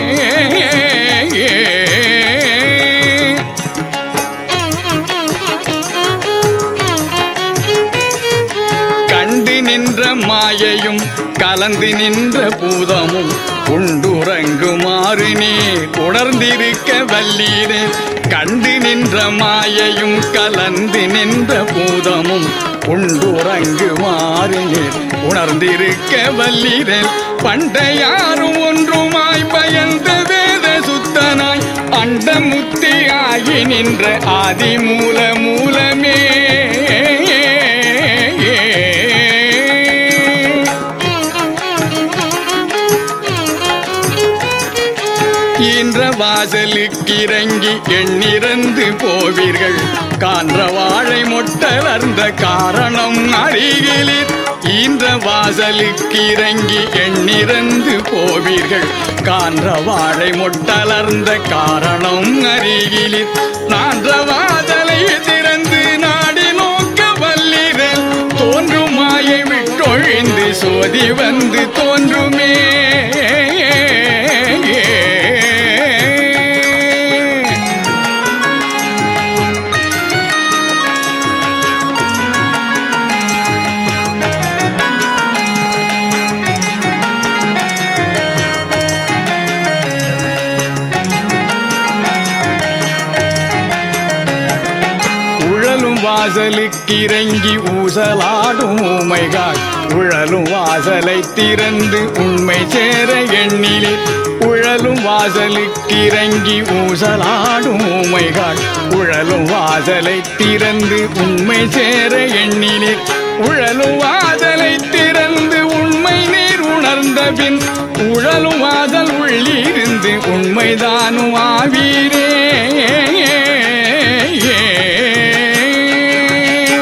கண்டு நின்ற மாயையும் கலந்து நின்ற பூதமும் உண்டுறங்குமாறு நீ உணர்ந்திருக்க வல்லீரே கண்டு நின்ற மாயையும் கலந்து நின்ற பூதமும் உண்டுறங்குமாறு நீ உணர்ந்திருக்க வல்லீரே பண்டையாரும் ஒன்றுமாய் பயந்த வேத சுத்தனாய் அண்டமுத்தி ஆகி நின்ற ஆதி மூல மூலமே ஈன்ற வாசலுக்கு இறங்கி எண்ணிறந்து போவீர்கள் கான்ற வாழை மொட்டலர்ந்த காரணம் அருகிலில் ஈன்ற வாசலுக்கு இறங்கி எண்ணிறந்து போவீர்கள் கான்ற வாழை மொட்டலர்ந்த காரணம் அருகிலில் நான்ற வாசலை திறந்து நாடி நோக்க வல்லிரல் தோன்றும் மாயை விட்டொழிந்து சோதி வந்து தோன்றுமே உழலும் வாசலுக்கு இறங்கி ஊசலாடும் ஊமைகால் உழலும் வாசலை திறந்து உண்மை சேர எண்ணிலே உழலும் வாசலுக்கு இறங்கி ஊசலாடும் ஊமைகால் உழலும் வாசலை திறந்து உண்மை சேர எண்ணிலே உழலும் வாசலை திறந்து உண்மை நீர் உணர்ந்த பின் உழலும் வாசல் உள்ளிருந்து உண்மைதானும் ஆவீரே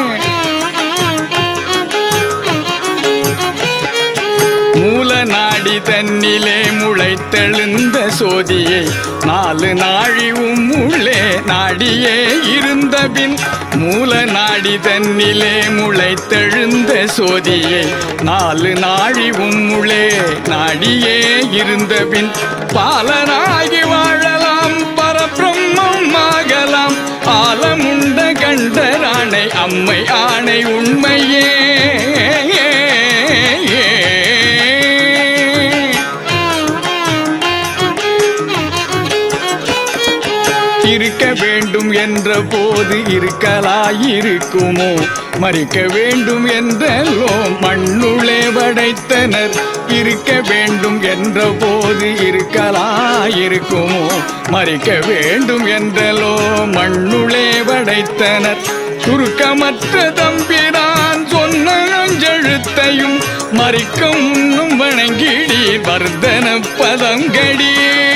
மூல நாடி நாடி தன்னிலே முளைத்தெழுந்த சோதியை நாலு நாழி உம்முள்ளே நாடியே இருந்த பின் மூல நாடி தன்னிலே முளைத்தெழுந்த சோதியை நாலு நாழி உம்முள்ளே நாடியே இருந்த பின் பாலனாகி வாழலாம் பரபிரம்மம் ஆகலாம் ஆலமுண்ட கண்டரானை அம்மை ஆணை உண்மையே இருக்க வேண்டும் என்ற போது இருக்கலாயிருக்குமோ மறிக்க வேண்டும் என்றல்லோ மண்ணுளே படைத்தனர் இருக்க வேண்டும் என்ற போது இருக்கலாயிருக்குமோ மறிக்க வேண்டும் என்றலோ மண்ணுளே படைத்தனர் சுருக்கமற்ற தம்பிரான் சொன்ன அஞ்செழுத்தையும் மறிக்க முன்னும் வணங்கிடீர் வர்தன பதங்கடி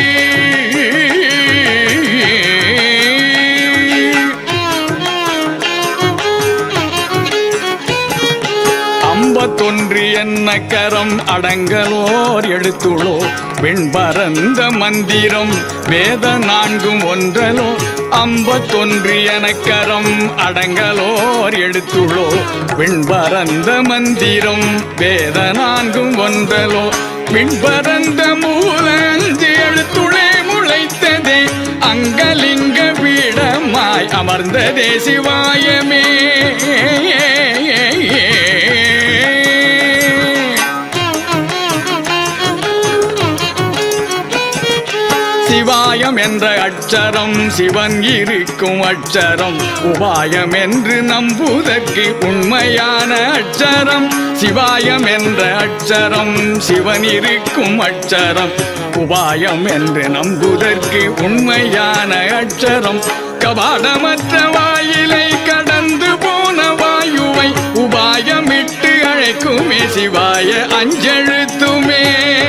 அம்பத்தொன்று என்ன கரம் அடங்கலோர் எழுத்துளோ வெண்பரந்த மந்திரம் வேத நான்கும் ஒன்றலோ அம்பத்தொன்று என கரம் அடங்கலோர் எழுத்துளோ வெண்பரந்த மந்திரம் வேத நான்கும் ஒன்றலோ விண்பரந்த மூலஞ்சு எழுத்துளே முளைத்ததே அங்கலிங்க பீடமாய் அமர்ந்ததே சிவாயமே சிவாயம் என்ற அட்சரம் சிவன் இருக்கும் அட்சரம் உபாயம் என்று நம்புவதற்கு உண்மையான அட்சரம் சிவாயம் என்ற அட்சரம் சிவன் இருக்கும் அட்சரம் உபாயம் என்று நம்புவதற்கு உண்மையான அட்சரம் கபாடமற்ற வாயிலை கடந்து போன வாயுவை உபாயமிட்டு அழைக்குமே சிவாய அஞ்செழுத்துமே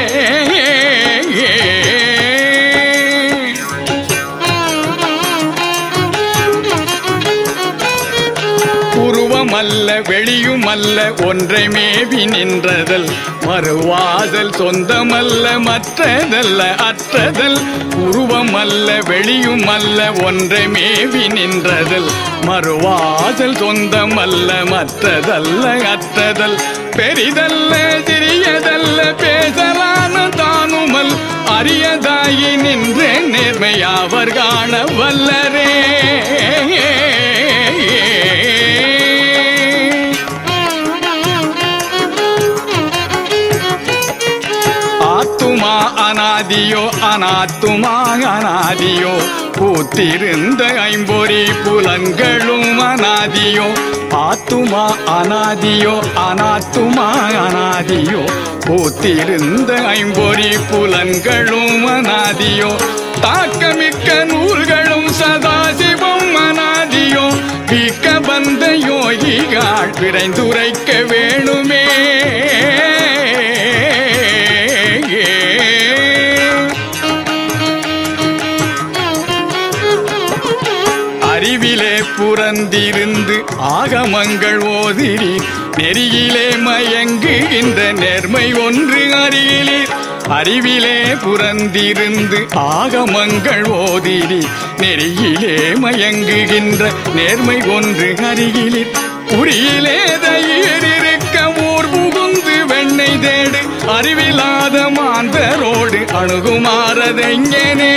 உருவமல்ல வெளியுமல்ல ஒன்றை மேவி நின்றதல் மறுவாதல் சொந்தமல்ல மற்றதல்ல அற்றதல் உருவமல்ல வெளியுமல்ல ஒன்றை மேவி நின்றதல் மறுவாதல் சொந்தமல்ல மற்றதல்ல அற்றதல் பெரிதல்ல சிறியதல்ல பேசலான தானுமல் அரியதாயி நின்ற நேர்மையாவர் காண வல்லரே ஆத்துமா அனாதியோ அனாத்துமா அனாதியோ பூத்திருந்த ஐம்பொறி புலன்களும் அனாதியோ ஆத்துமா அனாதியோ அனாத்துமா அனாதியோ பூத்திருந்த ஐம்பொறி புலன்களும் அனாதியோ தாக்கமிக்க நூல்களும் சதாசிவம் அனாதியோ வீக்க வந்த யோகிகள் விரைந்துரைக்க வேணுமே அறிவிலே புறந்திருந்து ஆகமங்கள் ஓதிரி நெறியிலே மயங்குகின்ற நேர்மை ஒன்று அருகிலீர் அறிவிலே புறந்திருந்து ஆகமங்கள் ஓதிரி நெறியிலே மயங்குகின்ற நேர்மை ஒன்று அருகிலீர் உரியிலே தயிரிருக்க ஊர் புகுந்து வெண்ணை தேடு அறிவிலாத மாந்தரோடு அணுகுமாறதெங்கனே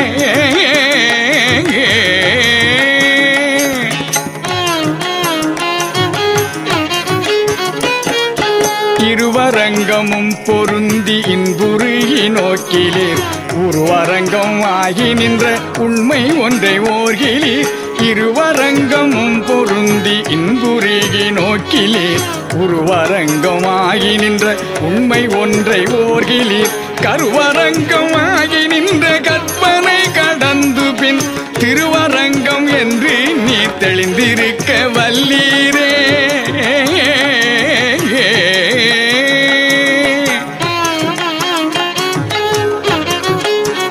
இருவரங்கமும் பொருந்தி இன்புருகி நோக்கிலீர் உருவரங்கம் ஆகி நின்ற உண்மை ஒன்றை ஓர்கிலீர் இருவரங்கமும் பொருந்தி இன்புருகி நோக்கிலீர் உருவரங்கம் ஆகி நின்ற உண்மை ஒன்றை ஓர்கிலீர் கருவரங்கம் ஆகி நின்ற கற்பனை கடந்து பின் திருவரங்கம் என்று நீ தெளிந்திருக்க வல்லீரே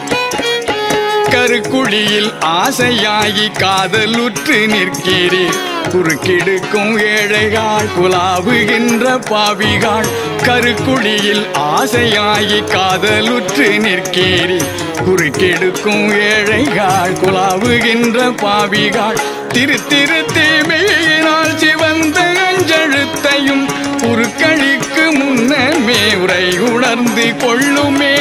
கருக்குழியில் ஆசையாகி காதலுற்று நிற்கிறீர் குறுக்கிடுக்கும் ஏழைகாள் குலாவுகின்ற பாவிகாள் கருக்குடியில் ஆசையாகி காதலுற்று நிற்கேறி குறுக்கெடுக்கும் ஏழைகாள் குலாவுகின்ற பாவிகாள் திரு திரு தீமையினால் சிவந்த அஞ்செழுத்தையும் குறுக்கழிக்கு முன்னமே உரை உணர்ந்து கொள்ளுமே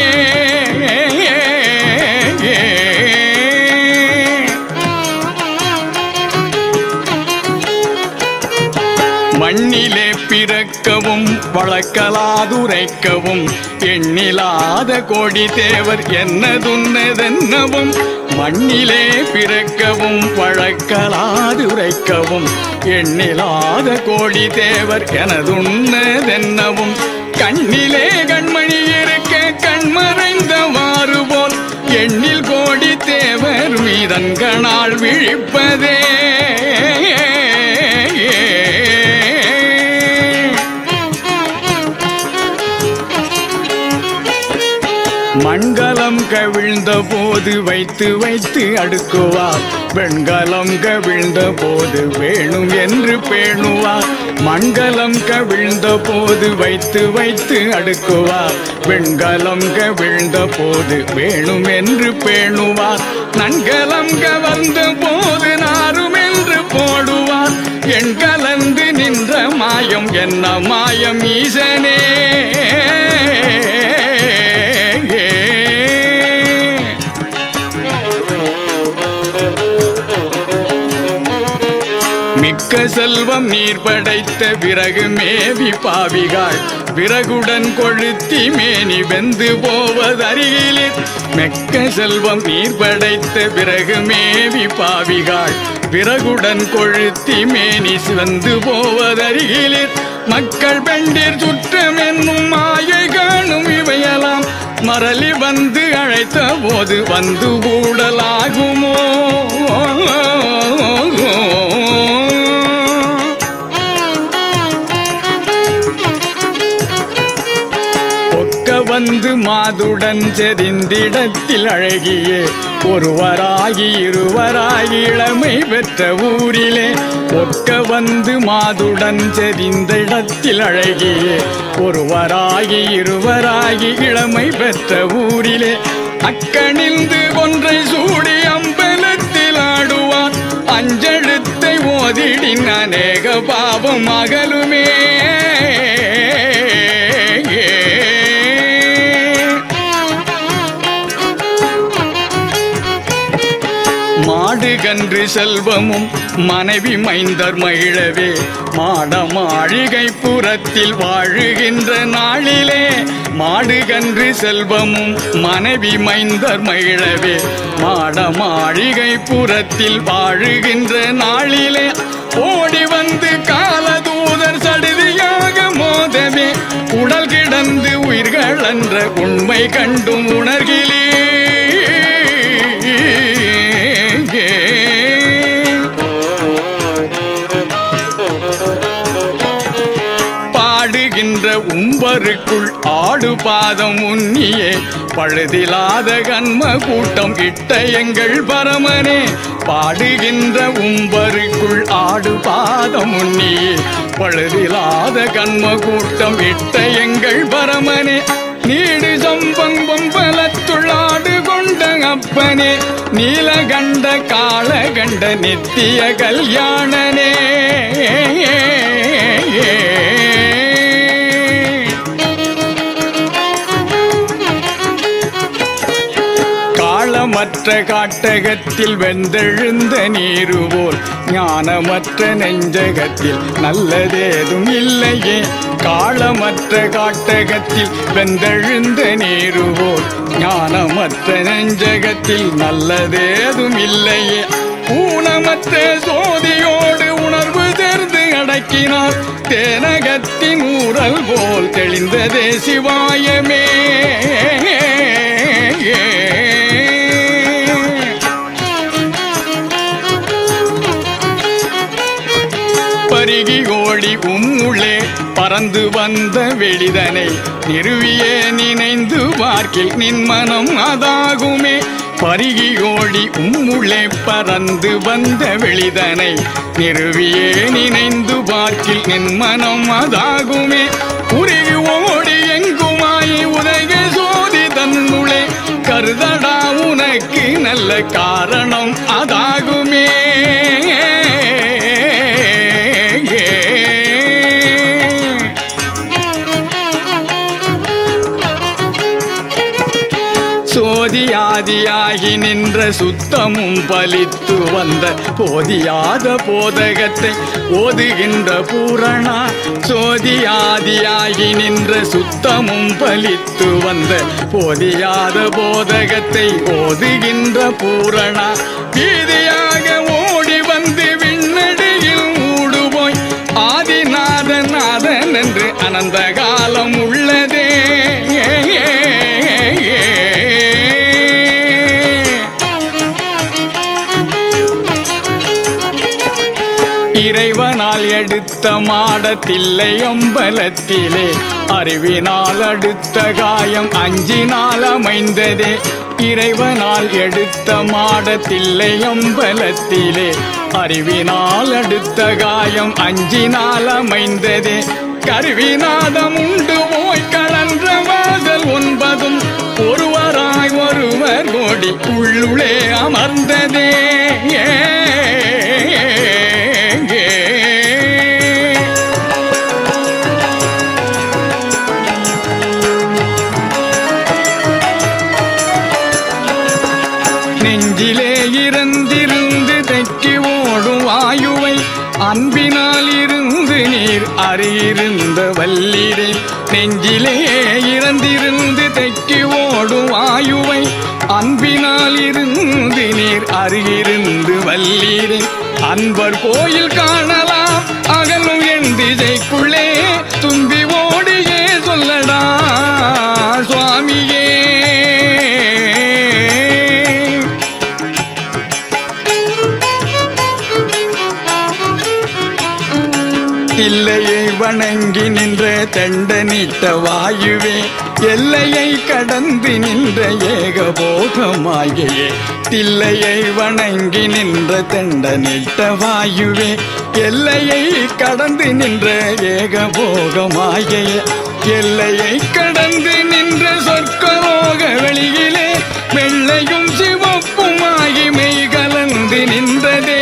மண்ணிலே பிறக்கவும் வழக்கலாதுரைக்கவும் எண்ணிலாத கோடி தேவர் என்னதுன்னதென்னவும் மண்ணிலே பிறக்கவும் வழக்கலாதுரைக்கவும் எண்ணிலாத கோடி தேவர் எனதுன்னதென்னவும் கண்ணிலே கண்மணி இருக்க கண்மறைந்தவாறு போல் எண்ணில் கோடி தேவர் மீதன்கணால் விழிப்பதே மண்கலம் கவிழ்ந்த போது வைத்து வைத்து அடுக்குவார் வெண்கலம் கவிழ்ந்த போது வேணும் என்று பேணுவார் மண்கலம் கவிழ்ந்த போது வைத்து வைத்து அடுக்குவார் வெண்கலம் கவிழ்ந்த போது வேணும் என்று பேணுவார் நன்கலம் கவர்ந்த போது நாரும் என்று போடுவார் என் கலந்து நின்ற மாயம் என்ன மாயம் ஈசனே மிக்க செல்வம் நீர் படைத்த விறகு மேவி பாவிகாள் விறகுடன் கொழுத்தி மேனி வெந்து போவதருகிலே மெக்க செல்வம் நீர் படைத்த விறகு மேவி பாவிகாள் விறகுடன் கொழுத்தி மேனி சிவந்து போவதருகிலே மக்கள் பெண்டிர் சுற்றம் என்னும் மாயை காணும் இவையெல்லாம் மரளி வந்து அழைத்த போது வந்து கூடலாகுமோ ஒக்க வந்து மாதுடன் செறிந்திடத்தில் அழகியே ஒருவராகி இருவராகி இளமை பெற்ற ஊரிலே ஒக்க வந்து மாதுடன் செறிந்த இடத்தில் அழகியே ஒருவராகி இருவராகி இளமை பெற்ற ஊரிலே அக்கணிந்து ஒன்றை சூடி அம்பலத்தில் ஆடுவான் அஞ்செழுத்தை ஓதிடின் அநேக பாவம் அகலுமே மாடு கன்று செல்வமும் மனைவி மைந்தர் மகிழவே மாட மாளிகை புறத்தில் வாழுகின்ற நாளிலே மாடு கன்று செல்வமும் மனைவி மைந்தர் மகிழவே மாட மாளிகை புறத்தில் வாழுகின்ற நாளிலே ஓடி வந்து காலதூதர் சடுதியாக மோதவே உடல் கிடந்து உயிர்கள் என்ற உண்மை கண்டும் உணர்கிலே பாடுகின்ற உம்பருக்குள் ஆடு பாதம் உன்னியே பழுதிலாத கண்ம கூட்டம் இட்ட எங்கள் பரமனே பாடுகின்ற உம்பருக்குள் ஆடு பாதம் உன்னியே பழுதிலாத கண்ம கூட்டம் இட்ட எங்கள் பரமனே நீடு சம்பங்கம் பலத்துள்ளாடு கொண்ட அப்பனே நீலகண்ட காளகண்ட நித்திய கல்யாணனே காளமற்ற காட்டகத்தில் வெந்தெழுந்த நீரு போல் ஞானமற்ற நெஞ்சகத்தில் நல்லதேதும் இல்லையே காளமற்ற காட்டகத்தில் வெந்தெழுந்த நீரு போல் ஞானமற்ற நெஞ்சகத்தில் நல்லதேதும் இல்லையே ஊனமற்ற சோதியோடு உணர்வு தேர்ந்து அடக்கினார் தேனகத்தின் ஊரல் போல் தெளிந்ததே சிவாயமே பருகி ஓடி உம்முள்ளே பறந்து வந்த வெளிதனை நிறுவியே நினைந்து பார்க்கில் நின் மனம் அதாகுமே பருகி ஓடி உம்முள்ளே பறந்து வந்த வெளிதனை நிறுவியே நினைந்து பார்க்கில் நின் மனம் அதாகுமே உருகி ஓடி எங்குமாய் உதக சோதி தன்னுளே கருதடா உனக்கு நல்ல காரணம் அதாகுமே சோதியாதியாகி நின்ற சுத்தமும் பலித்து வந்த போதியாத போதகத்தை ஓதுகின்ற பூரணா சோதியாதியாகி நின்ற சுத்தமும் பலித்து வந்த போதியாத போதகத்தை ஓதுகின்ற பூரணா வீதியாக ஓடி வந்து விண்ணடியில் ஊடுபோய் ஆதிநாதன் நாதன் என்று அனந்த காலம் உள்ளதே இறைவனால் எடுத்த மாடத்தில்லை அம்பலத்திலே அறிவினால் அடுத்த காயம் அஞ்சினால் அமைந்ததே இறைவனால் எடுத்த மாடத்தில்லை அம்பலத்திலே அறிவினால் அடுத்த காயம் அஞ்சினால் அமைந்ததே கருவிநாதம் உண்டு போய் கலன்ற வாசல் ஒன்பதும் ஒருவராய் ஒருவர் கோடி உள்ளுளே அமர்ந்ததே ஏ நெஞ்சிலே இறந்திருந்து தெக்கி ஓடும் வாயுவை அன்பினால் இருந்து நீர் அறியிருந்த வல்லீரே நெஞ்சிலே இறந்திருந்து தெக்கி ஓடும் வாயுவை அன்பினால் இருந்து நீர் அறியிருந்து வல்லீரே அன்பர் கோயில் காணலாம் அகலும் என் திசைக்குள்ளே தும்பி ஓடியே சொல்லடா சுவாமியே இல்லையை வணங்கி நின்ற தண்டனிட்ட வாயுவே எல்லையை கடந்து நின்ற ஏகபோகமாகியே தில்லையை வணங்கி நின்ற தண்டனிட்ட வாயுவே எல்லையை கடந்து நின்ற ஏகபோகமாகிய எல்லையை கடந்து நின்ற சொற்கலோக வெளியிலே வெள்ளையும் சிவப்புமாகி மெய் கலந்து நின்றதே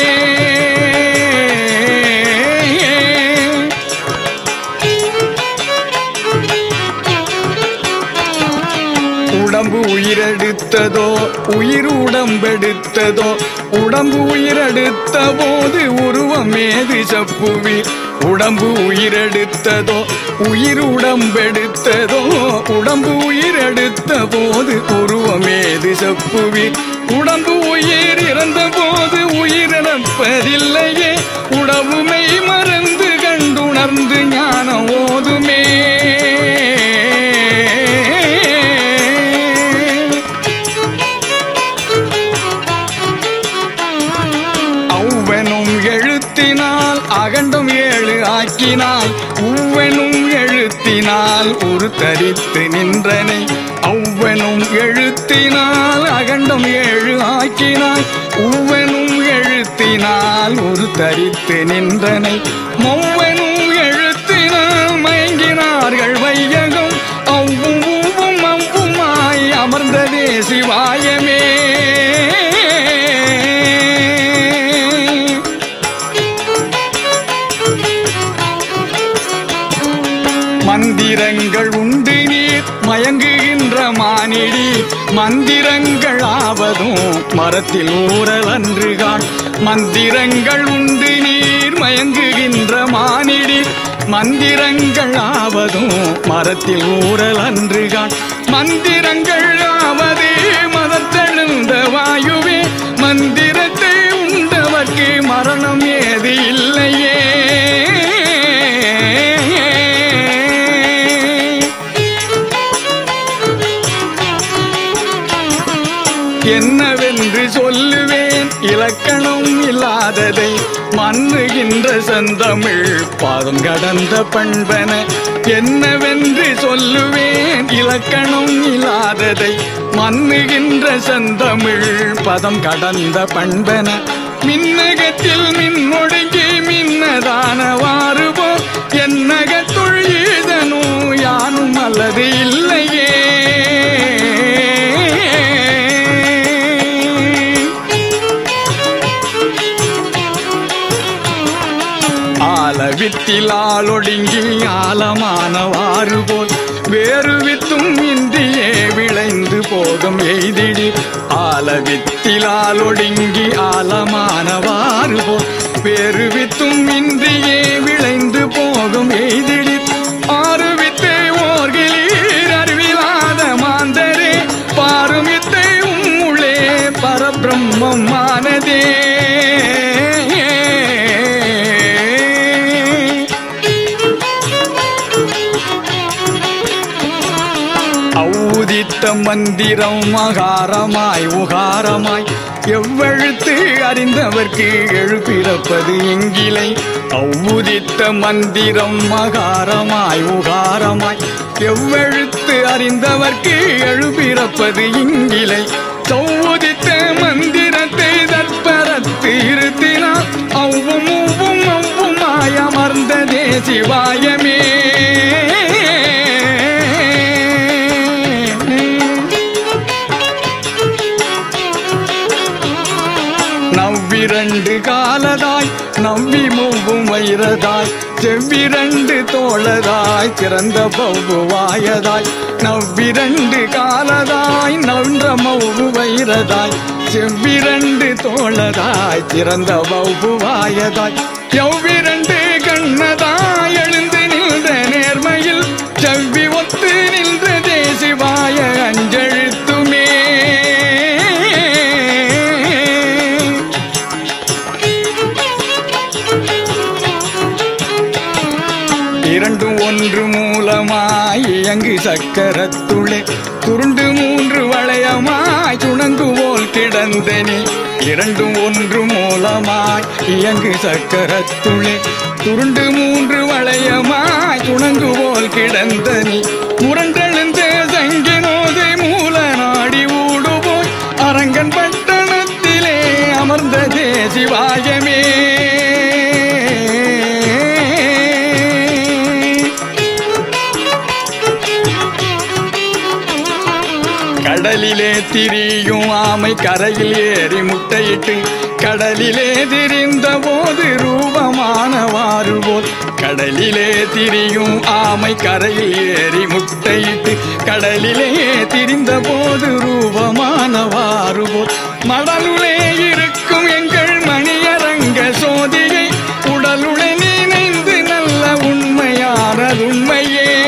உடம்பு உயிரெடுத்ததோ உயிர் உடம்பெடுத்ததோ உடம்பு உயிரெடுத்த போது உருவம் ஏது சப்புவீர் உடம்பு உயிரெடுத்ததோ உயிர் உடம்பெடுத்ததோ உடம்பு உயிரெடுத்த போது உருவம் ஏது சப்புவீர் உடம்பு உயிர் இறந்த போது உயிரிழப்பதில்லையே உடவுமை மறந்து கண்டுணர்ந்து ஞானம் ஓதுமே ஔவனும் எழுத்தினால் அகண்டம் ஏழு ஆக்கினாய் உவ்வனும் எழுத்தினால் ஒரு தரித்து நின்றனை ஔவனும் எழுத்தினால் அகண்டம் ஏழு ஆக்கினாய் உவ்வனும் எழுத்தினால் ஒரு தரித்து நின்றனை மௌவனும் எழுத்தினால் மயங்கினார்கள் வையகம் அவ்வும் ஊவும் அவ்வுமாய் அமர்ந்ததே சிவாயமே மந்திரங்கள் உண்டு நீர் மயங்குகின்ற மானிடி மந்திரங்கள் ஆவதும் மரத்தில் ஊரல் அன்றுகான் மந்திரங்கள் உண்டு நீர் மயங்குகின்ற மானிடி மந்திரங்கள் ஆவதும் மரத்தில் ஊரல் அன்றுகான் மந்திரங்கள் ஆவதே மதத்தெழுந்த வாயுவே மந்திரத்தை உண்டவர்க்கு மரணம் ஏது இல்லையே என்னவென்று சொல்லுவேன் இலக்கணம் இல்லாததை மன்னுகின்ற செந்தமிழ் பாதம் கடந்த பண்பன என்னவென்று சொல்லுவேன் இலக்கணம் இல்லாததை மன்னுகின்ற செந்தமிழ் பதம் கடந்த பண்பன மின்னகத்தில் மின்னொடுங்கி மின்னதானவாறு போ என்னகத்துள் ஈதனோ யானும் அல்லது இல்லையே ஆலவித்தில் ஆளொடுங்கி ஆலமானவாறு போல் வேறு வித்தும் இன்றியே விளைந்து போகும் எய்திடி ஆலவித்தில் ஆளொடுங்கி ஆலமானவாறு போல் வேறு வித்தும் இன்றியே விளைந்து போகும் எய்திடி ஆறு வித்தை ஓர்கிலீர் அறிவிலாத மாந்தரே பாருமித்தை உம்முளே பரபிரம்மம் ஆனதே ஔதித்த மந்திரம் மகாரமாய் உகாரமாய் எவ்வழுத்து அறிந்தவர்க்கு எழுப்பிறப்பது எங்கிலை ஔதித்த மந்திரம் மகாரமாய் உகாரமாய் எவ்வழுத்து அறிந்தவர்க்கு எழுப்பிறப்பது இங்கிலை சௌதித்த மந்திரத்தை தற்பரத்து இருத்தினார் அவ்வும் ஒவ்வும் ஒவ்வுமாய் அமர்ந்ததே சிவாயமே நவ்விரண்டு காலதாய் நவ்வி மூவும் வைரதாய் செவ்விரண்டு தோளதாய் சிறந்த பௌவாயதாய் நவ்விரண்டு காலதாய் நன்ற மௌவு வைரதாய் செவ்விரண்டு தோளதாய் சிறந்த பௌவாயதாய் எவ்விரண்டு கண்ணதாய் எழுந்து நின்ற நேர்மையில் செவ்வி ஒத்து நின்ற தேசிவாய அஞ்செழுத்துமே இரண்டும் ஒன்று மூலமாய் இயங்கு சக்கரத்துளே துருண்டு மூன்று வளையமாய் சுணங்கு போல் கிடந்தனே இரண்டும் ஒன்று மூலமாய் இயங்கு சக்கரத்துளே துருண்டு மூன்று வளையமாய் சுணங்கு போல் கிடந்தனி முரண்டெழுந்த சங்கினோதை மூல நாடி ஊடுபோய் அரங்கன் பட்டணத்திலே அமர்ந்ததே சிவாயமே கடலிலே திரியும் ஆமை கரையில் ஏறி முட்டையிட்டு கடலிலே திரிந்த போது ரூபமானவாறு போல் கடலிலே திரியும் ஆமை கரையில் ஏறி முட்டையிட்டு கடலிலே திரிந்த போது ரூபமானவாறு போல் மடலுளே இருக்கும் எங்கள் மணியரங்க சோதியை உடலுளே நினைந்து நல்ல உண்மையானதுண்மையே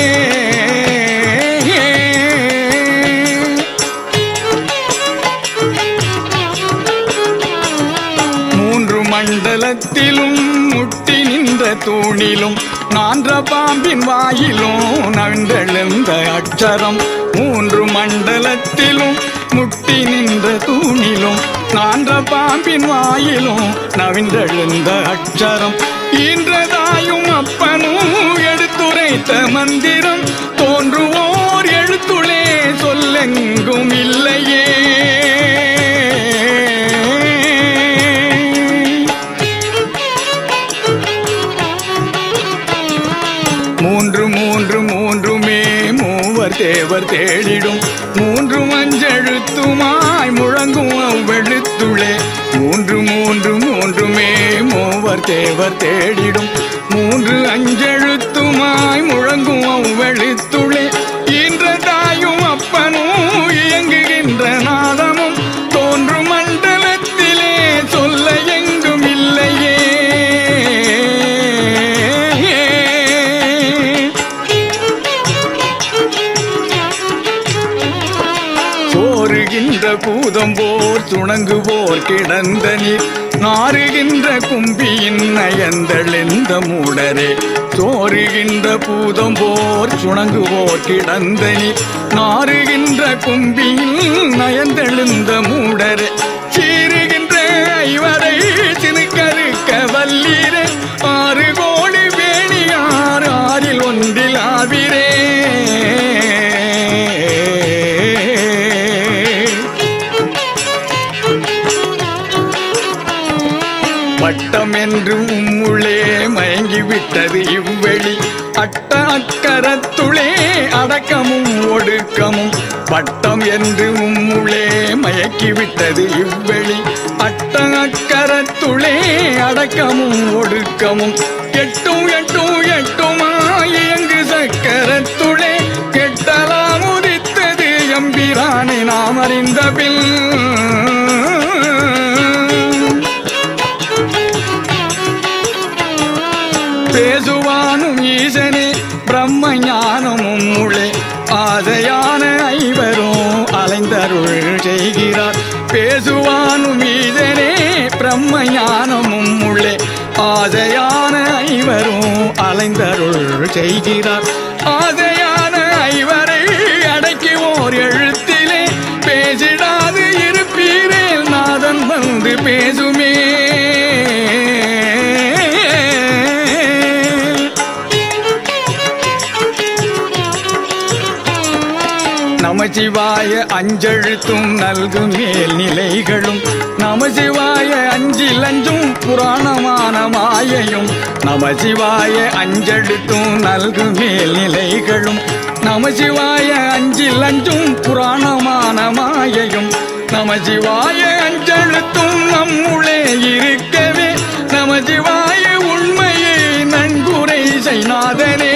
மூன்று மண்டலத்திலும் முட்டி நின்ற தூணிலும் நான்ற பாம்பின் வாயிலும் நவின்றெழுந்த அக்ஷரம் மூன்று மண்டலத்திலும் முட்டி நின்ற தூணிலும் நான்ற பாம்பின் வாயிலும் நவின்றெழுந்த அக்ஷரம் ஈன்றதாயும் அப்பனும் எடுத்துரைத்த மந்திரம் தோன்றுவோர் எழுத்துளே சொல்லெங்கும் இல்லையே மூன்று மூன்று மூன்றுமே மூவர் தேவர் தேடிடும் மூன்று மஞ்செழுத்துமாய் முழங்கும் அவ்வெழுத்துளே மூன்று மூன்று மூன்றுமே மூவர் தேவர் தேடிடும் மூன்று அஞ்செழுத்துமாய் முழங்கும் அவ்வெழுத்துளே ஈன்ற தாயும் அப்பனும் இயங்குகின்ற நாதமும் தோன்றும் மண்டலத்திலே சொல்ல எங்கும் இல்லையே சோறுகின்ற பூதம் போர் துணங்கு போர் கிடந்த நீர் நாறுகின்ற கும்பியின் நயந்தளெந்த மூடரே சோறுகின்ற பூதம் போர் சுணங்கு போர் கிடந்த நீர் நாறுகின்ற கும்பியின் நயந்தெழுந்த மூடரே சீறுகின்ற ஐவரை என்று உம்முள்ளே மயங்கிவிட்டது இவ்வெளி அட்ட அக்கரத்துளே அடக்கமும் ஒடுக்கமும் பட்டம் என்று உம்முள்ளே மயக்கிவிட்டது இவ்வெளி அட்ட அக்கரத்துளே அடக்கமும் ஒடுக்கமும் எட்டும் எட்டும் எட்டுமாயங்கு சக்கரத்துளே கெட்டலாம் உதித்தது எம்பிரானை நாம் அறிந்த பின் பேசுவானும் ஈசனே பிரம்ம ஞானமும் முளே ஆதையான ஐவரும் அலைந்தருள் செய்கிறார் பேசுவானும் ஈசனே பிரம்ம ஞானமும் உள்ளே ஆதையான ஐவரும் அலைந்தருள் செய்கிறார் ஆதையான ஐவரை அடக்கி ஓர் எழுத்திலே பேசிடாது இருப்பீரே நாதன் வந்து பேசுமே நமசிவாய அஞ்செழுத்தும் நல்கும் மேல் நிலைகளும் நமசிவாய அஞ்சில் அஞ்சும் புராணமான மாயையும் நமசிவாய அஞ்செழுத்தும் நல்கும் மேல் நிலைகளும் நமசிவாய அஞ்சில் அஞ்சும் புராணமான மாயையும் நமசிவாய அஞ்செழுத்தும் நம்முளே இருக்கவே நமசிவாய உண்மையை நன்குரை செய்நாதனே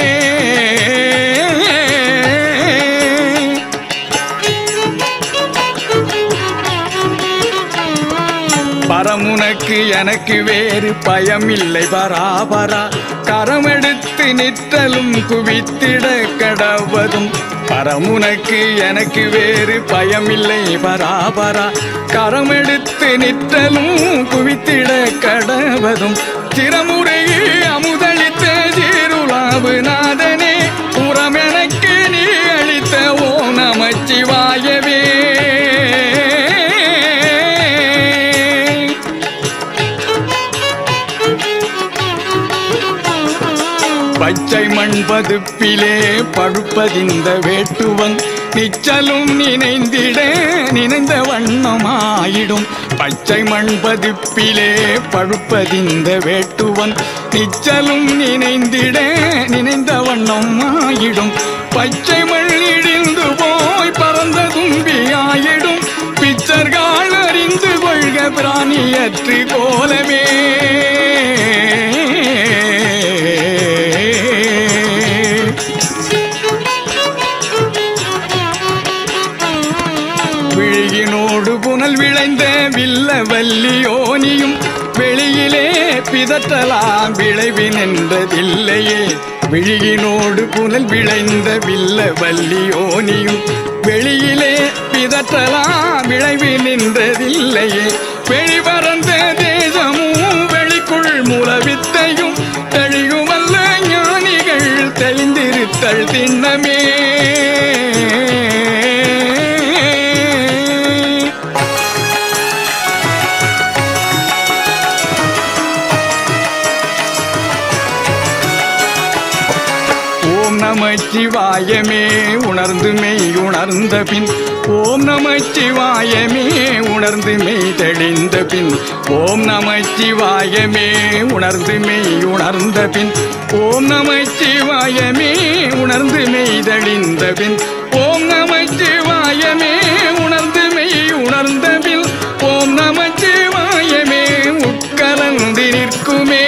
பரமுனக்கு எனக்கு வேறு பயமில்லை பராபரா கரமெடுத்து நிற்றலும் குவித்திட கடவதும் பரமுனக்கு எனக்கு வேறு பயமில்லை பராபரா கரமெடுத்து நிற்றலும் குவித்திட கடவதும் திறமுறையே அமுதளித்த சீருளாவு நாதனே புறம் எனக்கு நீ அளித்த ஓ நமச்சிவாயவே பச்சை மண் பதுப்பிலே படுப்பதிந்த வேட்டுவன் நிச்சலும் நினைந்திட நினைந்த வண்ணமாயிடும் பச்சை மண் பதுப்பிலே படுப்பதிந்த வேட்டுவன் நிச்சலும் நினைந்திட நினைந்த வண்ணம் ஆயிடும் பச்சை மண் இடிந்து போய் பறந்த தும்பியாயிடும் பிச்சர்கள் அறிந்து கொள்க பிராணியற்று கோலமே விழியினோடு புனல் விளைந்த வில்ல வல்லியோனியும் வெளியிலே பிதற்றலாம் விளைவி நின்றதில்லையே விழியினோடு புனல் விளைந்த வில்ல வல்லியோனியும் வெளியிலே பிதற்றலாம் விளைவி நின்றதில்லையே வெளிவரந்த தேசமும் வெளிக்குள் மூலவித்தையும் தெளியுமல்ல ஞானிகள் தெளிந்திருத்தல் திண்ணமே ஓம் நமச்சிவாயமே உணர்ந்து மெய் உணர்ந்த பின் ஓம் நமச்சிவாயமே உணர்ந்து மெய் தெளிந்த பின் ஓம் நமச்சிவாயமே உணர்ந்து மெய் உணர்ந்த பின் ஓம் நமச்சிவாயமே உணர்ந்து மெய் தெளிந்த பின் ஓம் நமச்சிவாயமே உணர்ந்து மெய் உணர்ந்த பின் ஓம் நமச்சிவாயமே உட்கலந்து நிற்குமே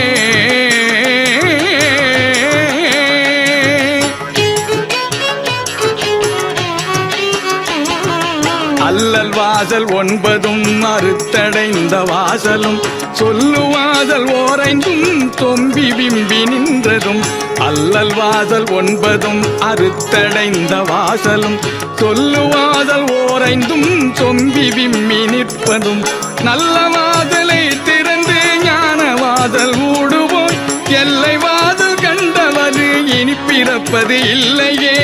அல்லல் வாசல் ஒன்பதும் அறுத்தடைந்த வாசலும் சொல்லுவாசல் ஓரைந்தும் தொம்பி விம்பி நின்றதும் அல்லல் வாசல் ஒன்பதும் அறுத்தடைந்த வாசலும் சொல்லுவாசல் ஓரைந்தும் தொம்பி விம்மி நிற்பதும் நல்ல வாசலை திறந்து ஞான வாசல் ஊடுவோய் எல்லை வாசல் கண்டவது இனி பிறப்பது இல்லையே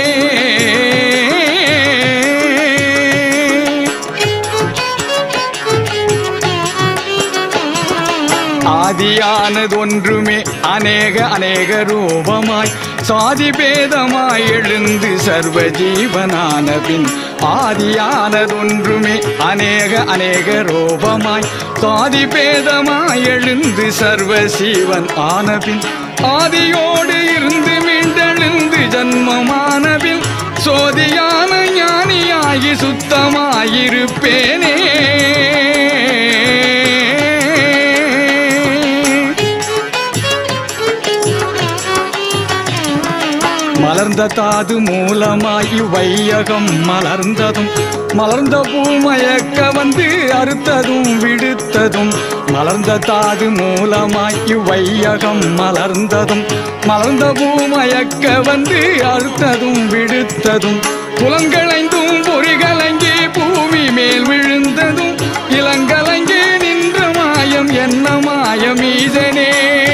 ஆதியானதொன்றுமே அநேக அநேக ரூபமாய் சாதி பேதமாய் எழுந்து சர்வ ஜீவனான பின் ஆதியானதொன்றுமே அநேக அநேக ரூபமாய் சாதி பேதமாய் எழுந்து சர்வ சீவன் ஆனபின் ஆதியோடு இருந்து மீண்டெழுந்து ஜன்மமானபின் சோதியான ஞானியாகி சுத்தமாயிருப்பேனே மலர்ந்த தாது மூலமாய் வையகம் மலர்ந்ததும் மலர்ந்த பூமயக்க வந்து அறுத்ததும் விடுத்ததும் மலர்ந்த தாது மூலமாய் வையகம் மலர்ந்ததும் மலர்ந்த பூமயக்க வந்து அறுத்ததும் விடுத்ததும் புலங்களைந்தும் பொறிகலங்கி பூமி மேல் விழுந்ததும் இளங்கலங்கி நின்ற மாயம் என்ன மாயம் ஈசனே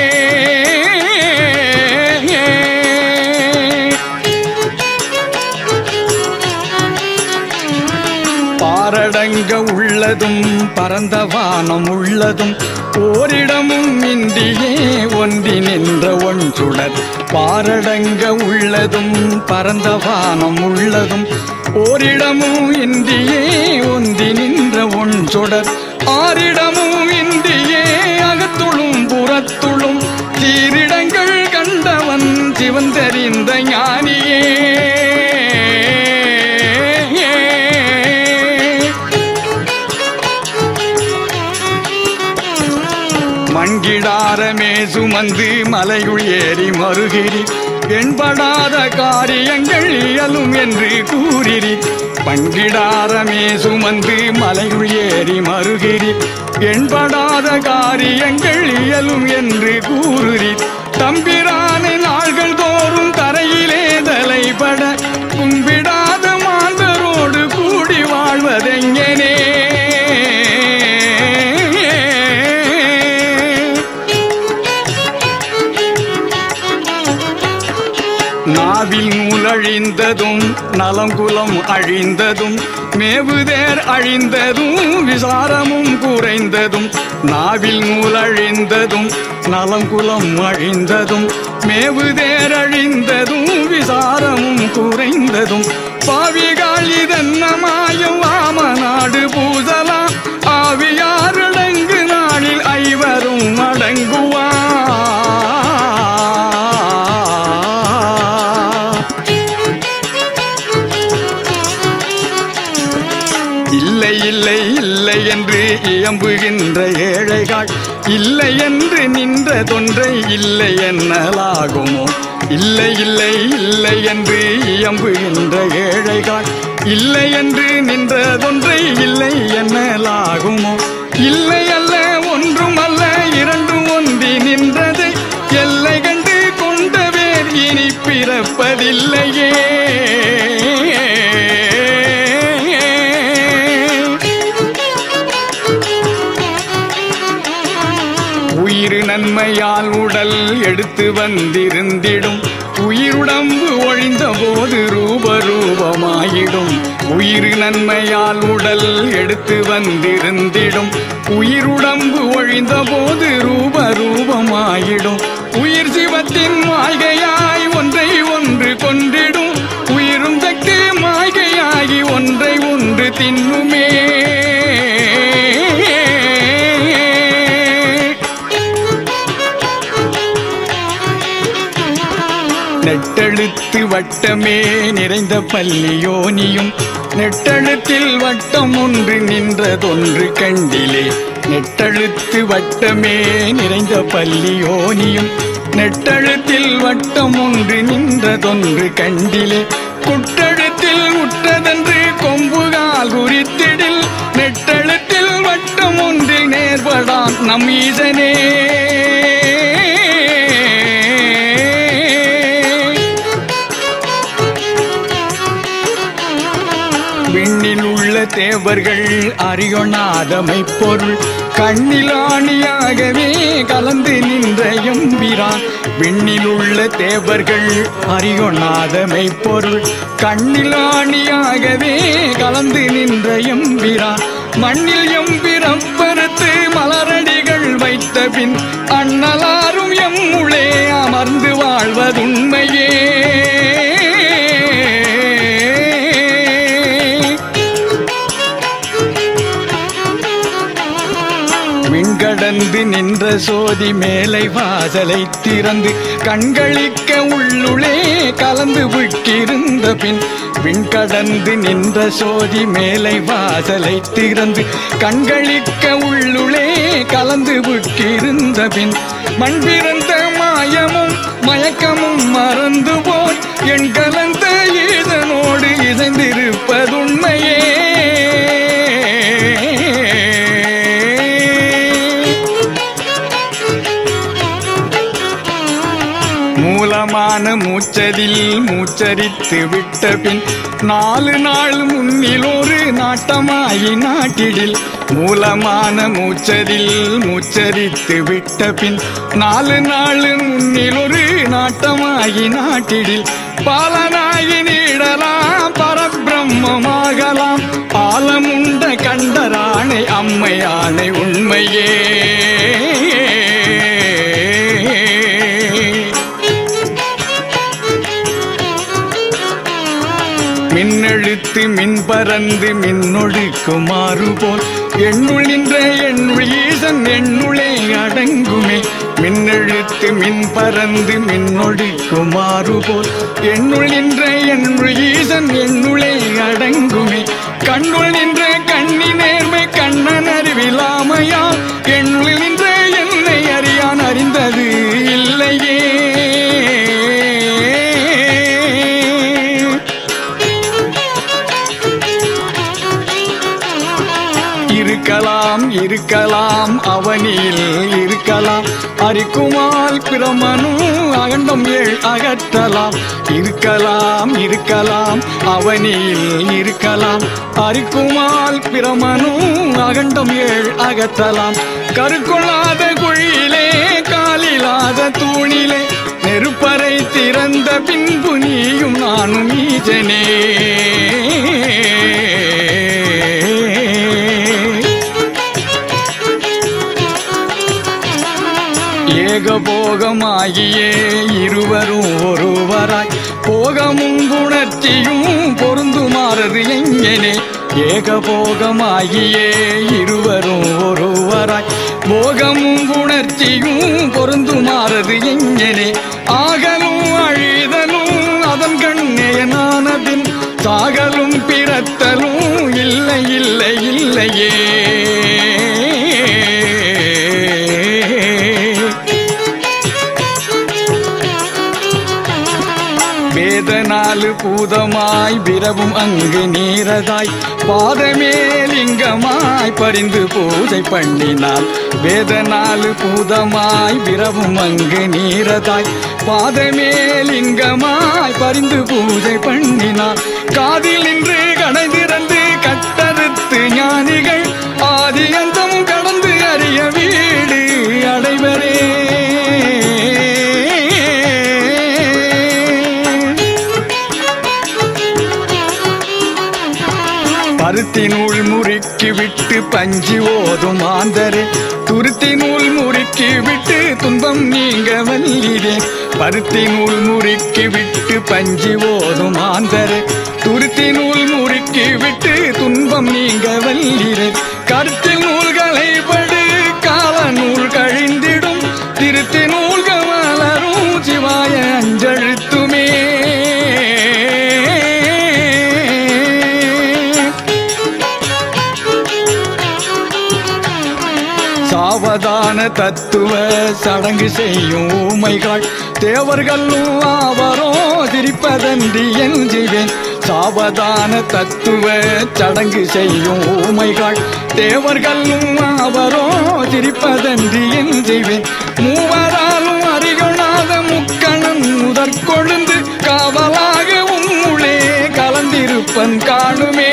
பாரடங்க உள்ளதும் பரந்த வானம் உள்ளதும் ஓரிடமும் இன்றியே ஒன்றி நின்ற ஒன்றுடர் பாரடங்க உள்ளதும் பரந்த வானம் உள்ளதும் ஓரிடமும் இன்றியே ஒன்றி நின்ற ஒன்றுடர் ஆரிடமும் இன்றியே அகத்துளும் புறத்துளும் தீரிடங்கள் கண்டவன் சிவந்தறிந்த ஞானியே மண்கிடாரமே சுமந்து மலையுள் ஏறி மறுகிரி என்படாத காரியங்கள் இயலும் என்று கூறிரி பங்கிடாரமே சுமந்து மலையுள் ஏறி மறுகிரி என்படாத காரியங்கள் இயலும் என்று கூறுரி தம்பிரானை நாள்கள் தோறும் தரையிலே தலைபட கும்பிடாத மாந்தரோடு கூடி வாழ்வதெங்கனே நாவில் நூலழிந்ததும் நலங்குலம் அழிந்ததும் மேவுதேர் அழிந்ததும் விசாரமும் குறைந்ததும் நாவில் நூலழிந்ததும் நலங்குலம் அழிந்ததும் மேவுதேர் அழிந்ததும் விசாரமும் குறைந்ததும் பாவிகால் இதன்னமாயும் வாமநாடு பூசலாம் ஆவியாரடங்கு நாளில் ஐவரும் அடங்குவா இல்லை இல்லை இல்லை என்று இயம்புகின்ற ஏழைகள் இல்லை என்று நின்ற தொன்றை இல்லை என்னலாகுமோ இல்லை இல்லை இல்லை என்று இயம்புகின்ற ஏழைகள் இல்லை என்று நின்ற தொன்றை இல்லை என்னலாகுமோ இல்லை அல்ல ஒன்றும் அல்ல இரண்டும் ஒன்றி நின்றதை எல்லை கண்டு கொண்டவேர் இனி பிறப்பதில்லையே உயிர் நன்மையால் உடல் எடுத்து வந்திருந்திடும் உயிருடம்பு ஒழிந்த போது ரூப ரூபமாயிடும் உயிர் நன்மையால் உடல் எடுத்து வந்திருந்திடும் உயிருடம்பு ஒழிந்த போது ரூப ரூபமாயிடும் உயிர் சிவத்தின் மாய்கையாய் ஒன்றை ஒன்று கொன்றிடும் உயிரும் தக்கு மாய்கையாகி ஒன்றை ஒன்று தின்னுமே நெட்டெழுத்து வட்டமே நிறைந்த பள்ளியோனியும் நெட்டெழுத்தில் வட்டம் ஒன்று நின்றதொன்று கண்டிலே நெட்டெழுத்து வட்டமே நிறைந்த பள்ளியோனியும் நெட்டெழுத்தில் வட்டம் ஒன்று நின்றதொன்று கண்டிலே குட்டெழுத்தில் உற்றதென்று கொம்புகால் குறித்திடில் நெட்டெழுத்தில் வட்டம் ஒன்றில் நேர்படான் நம் ஈசனே விண்ணில் உள்ள தேவர்கள் அறியொணாதமை பொருள் கண்ணிலாணியாகவே கலந்து நின்ற எம்பிரான் விண்ணில் உள்ள தேவர்கள் அறியொணாதமை பொருள் கண்ணிலாணியாகவே கலந்து நின்ற எம்பிரான் மண்ணில் எம்பிரப்பறுத்து மலரடிகள் வைத்த பின் அண்ணலாரும் எம்முளே அமர்ந்து வாழ்வதுண்மையே நின்ற சோதி மேலை வாசலை திறந்து கண்களிக்க உள்ளுளே கலந்து விட்டிருந்த பின் விண் கடந்து நின்ற சோதி மேலை வாசலை திறந்து கண்களிக்க உள்ளுளே கலந்து விட்டிருந்த பின் மண் பிறந்த மாயமும் மயக்கமும் மறந்து போய் என் கலந்த ஈதனோடு இசைந்திருப்பதுண்மையே மூலமான மூச்சதில் மூச்சரித்து விட்ட பின் நாலு நாள் முன்னில் ஒரு நாட்டமாயி நாட்டிடில் மூலமான மூச்சதில் மூச்சரித்து விட்ட பின் நாலு நாள் முன்னில் ஒரு நாட்டமாகி நாட்டிடில் பாலனாகி நீடலாம் பரபிரம்மமாகலாம் ஆலமுண்ட கண்டராணை அம்மையானை உண்மையே மின்னெழுத்து மின் பறந்து மின்னொழுக்குமாறு போல் எண்ணுள் நின்ற எண்ணுள் ஈசன் எண்ணுளே அடங்குமே மின்னெழுத்து மின் பறந்து மின்னொழுக்குமாறு போல் எண்ணுள் நின்ற எண்ணுள் ஈசன் எண்ணுளே அடங்குமே கண்ணுள் நின்ற கண்ணி நேர்மை கண்ணன் அறிவிலாமையா எண்ணுள் நின்ற என்னை அறியான் அறிந்தது இல்லையே இருக்கலாம் இருக்கலாம் அவனில் இருக்கலாம் அரிக்குமால் பிரமனும் அகண்டம் ஏழ் அகற்றலாம் இருக்கலாம் இருக்கலாம் அவனில் இருக்கலாம் அரிக்குமால் பிரமனும் அகண்டம் ஏழ் அகற்றலாம் கருக்கொள்ளாத குழியிலே காலில்லாத தூணிலே நெருப்பறை திறந்த பின்பு நீயும் நானும் ஈஜனே ஏகபோகமாகியே இருவரும் ஒருவராய் போகமும் குணர்ச்சியும் பொருந்துமாறது எங்கனே ஏகபோகமாகியே இருவரும் ஒருவராய் போகமும் குணர்ச்சியும் பொருந்துமாறது எங்கனே ஆகலும் அழிதலும் அதன் கண்ணேனான பின் சாகலும் பிறத்தலும் இல்லை இல்லை இல்லையே வேத நாலு பூதமாய் விரவும் அங்கு நீரதாய் பாதமேலிங்கமாய் பரிந்து பூஜை பண்ணினாள் வேத நாலு பூதமாய் விரவும் அங்கு நீரதாய் பாதமேலிங்கமாய் பரிந்து பூஜை பண்ணினாள் காதில் நின்று கடை திறந்து கட்டறுத்து ஞானிகள் ஆதி அந்தம் கடந்து அறிய வீடு அடைவரே பருத்தி நூல் முறுக்கி விட்டு பஞ்சி ஓதும் ஆந்தரே துருத்தி நூல் முறுக்கி விட்டு துன்பம் நீங்க வல்லிரே பருத்தி நூல் முறுக்கி விட்டு பஞ்சி ஓதும் ஆந்தரே துருத்தி நூல் முறுக்கி விட்டு துன்பம் நீங்க வல்லிரே கருத்தில் நூல்களை படு கால நூல் கழிந்திடும் திருத்தி நூல்கள் மலரும் சிவாய அஞ்செழுத்துமே சாவதான தத்துவ சடங்கு செய்யும் ஊமைகள் தேவர்களும் ஆவரோ சிரிப்பதன்றி என் செய்வேன் சாவதான தத்துவ சடங்கு செய்யும் ஊமைகள் தேவர்களும் ஆவரோ சிரிப்பதன்றி என் செய்வேன் மூவராலும் அறிகொணாத முக்கணன் முதற்கொழுந்து காவலாக உம்முளே கலந்திருப்பன் காணுமே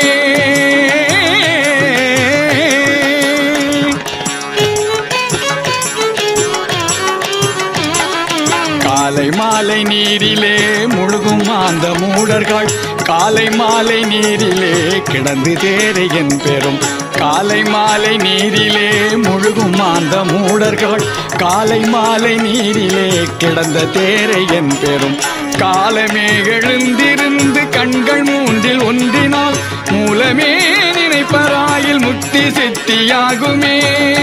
காலை மாலை நீரிலே முழுகும் அந்த மூடர்கள் காலை மாலை நீரிலே கிடந்து தேரையன் பெறும் காலை மாலை நீரிலே முழுகும் அந்த மூடர்கள் காலை மாலை நீரிலே கிடந்த தேரையன் பெறும் காலமே எழுந்திருந்து கண்கள் மூன்றில் ஒன்றினால் மூலமே நினைப்பராயில் முக்தி சித்தியாகுமே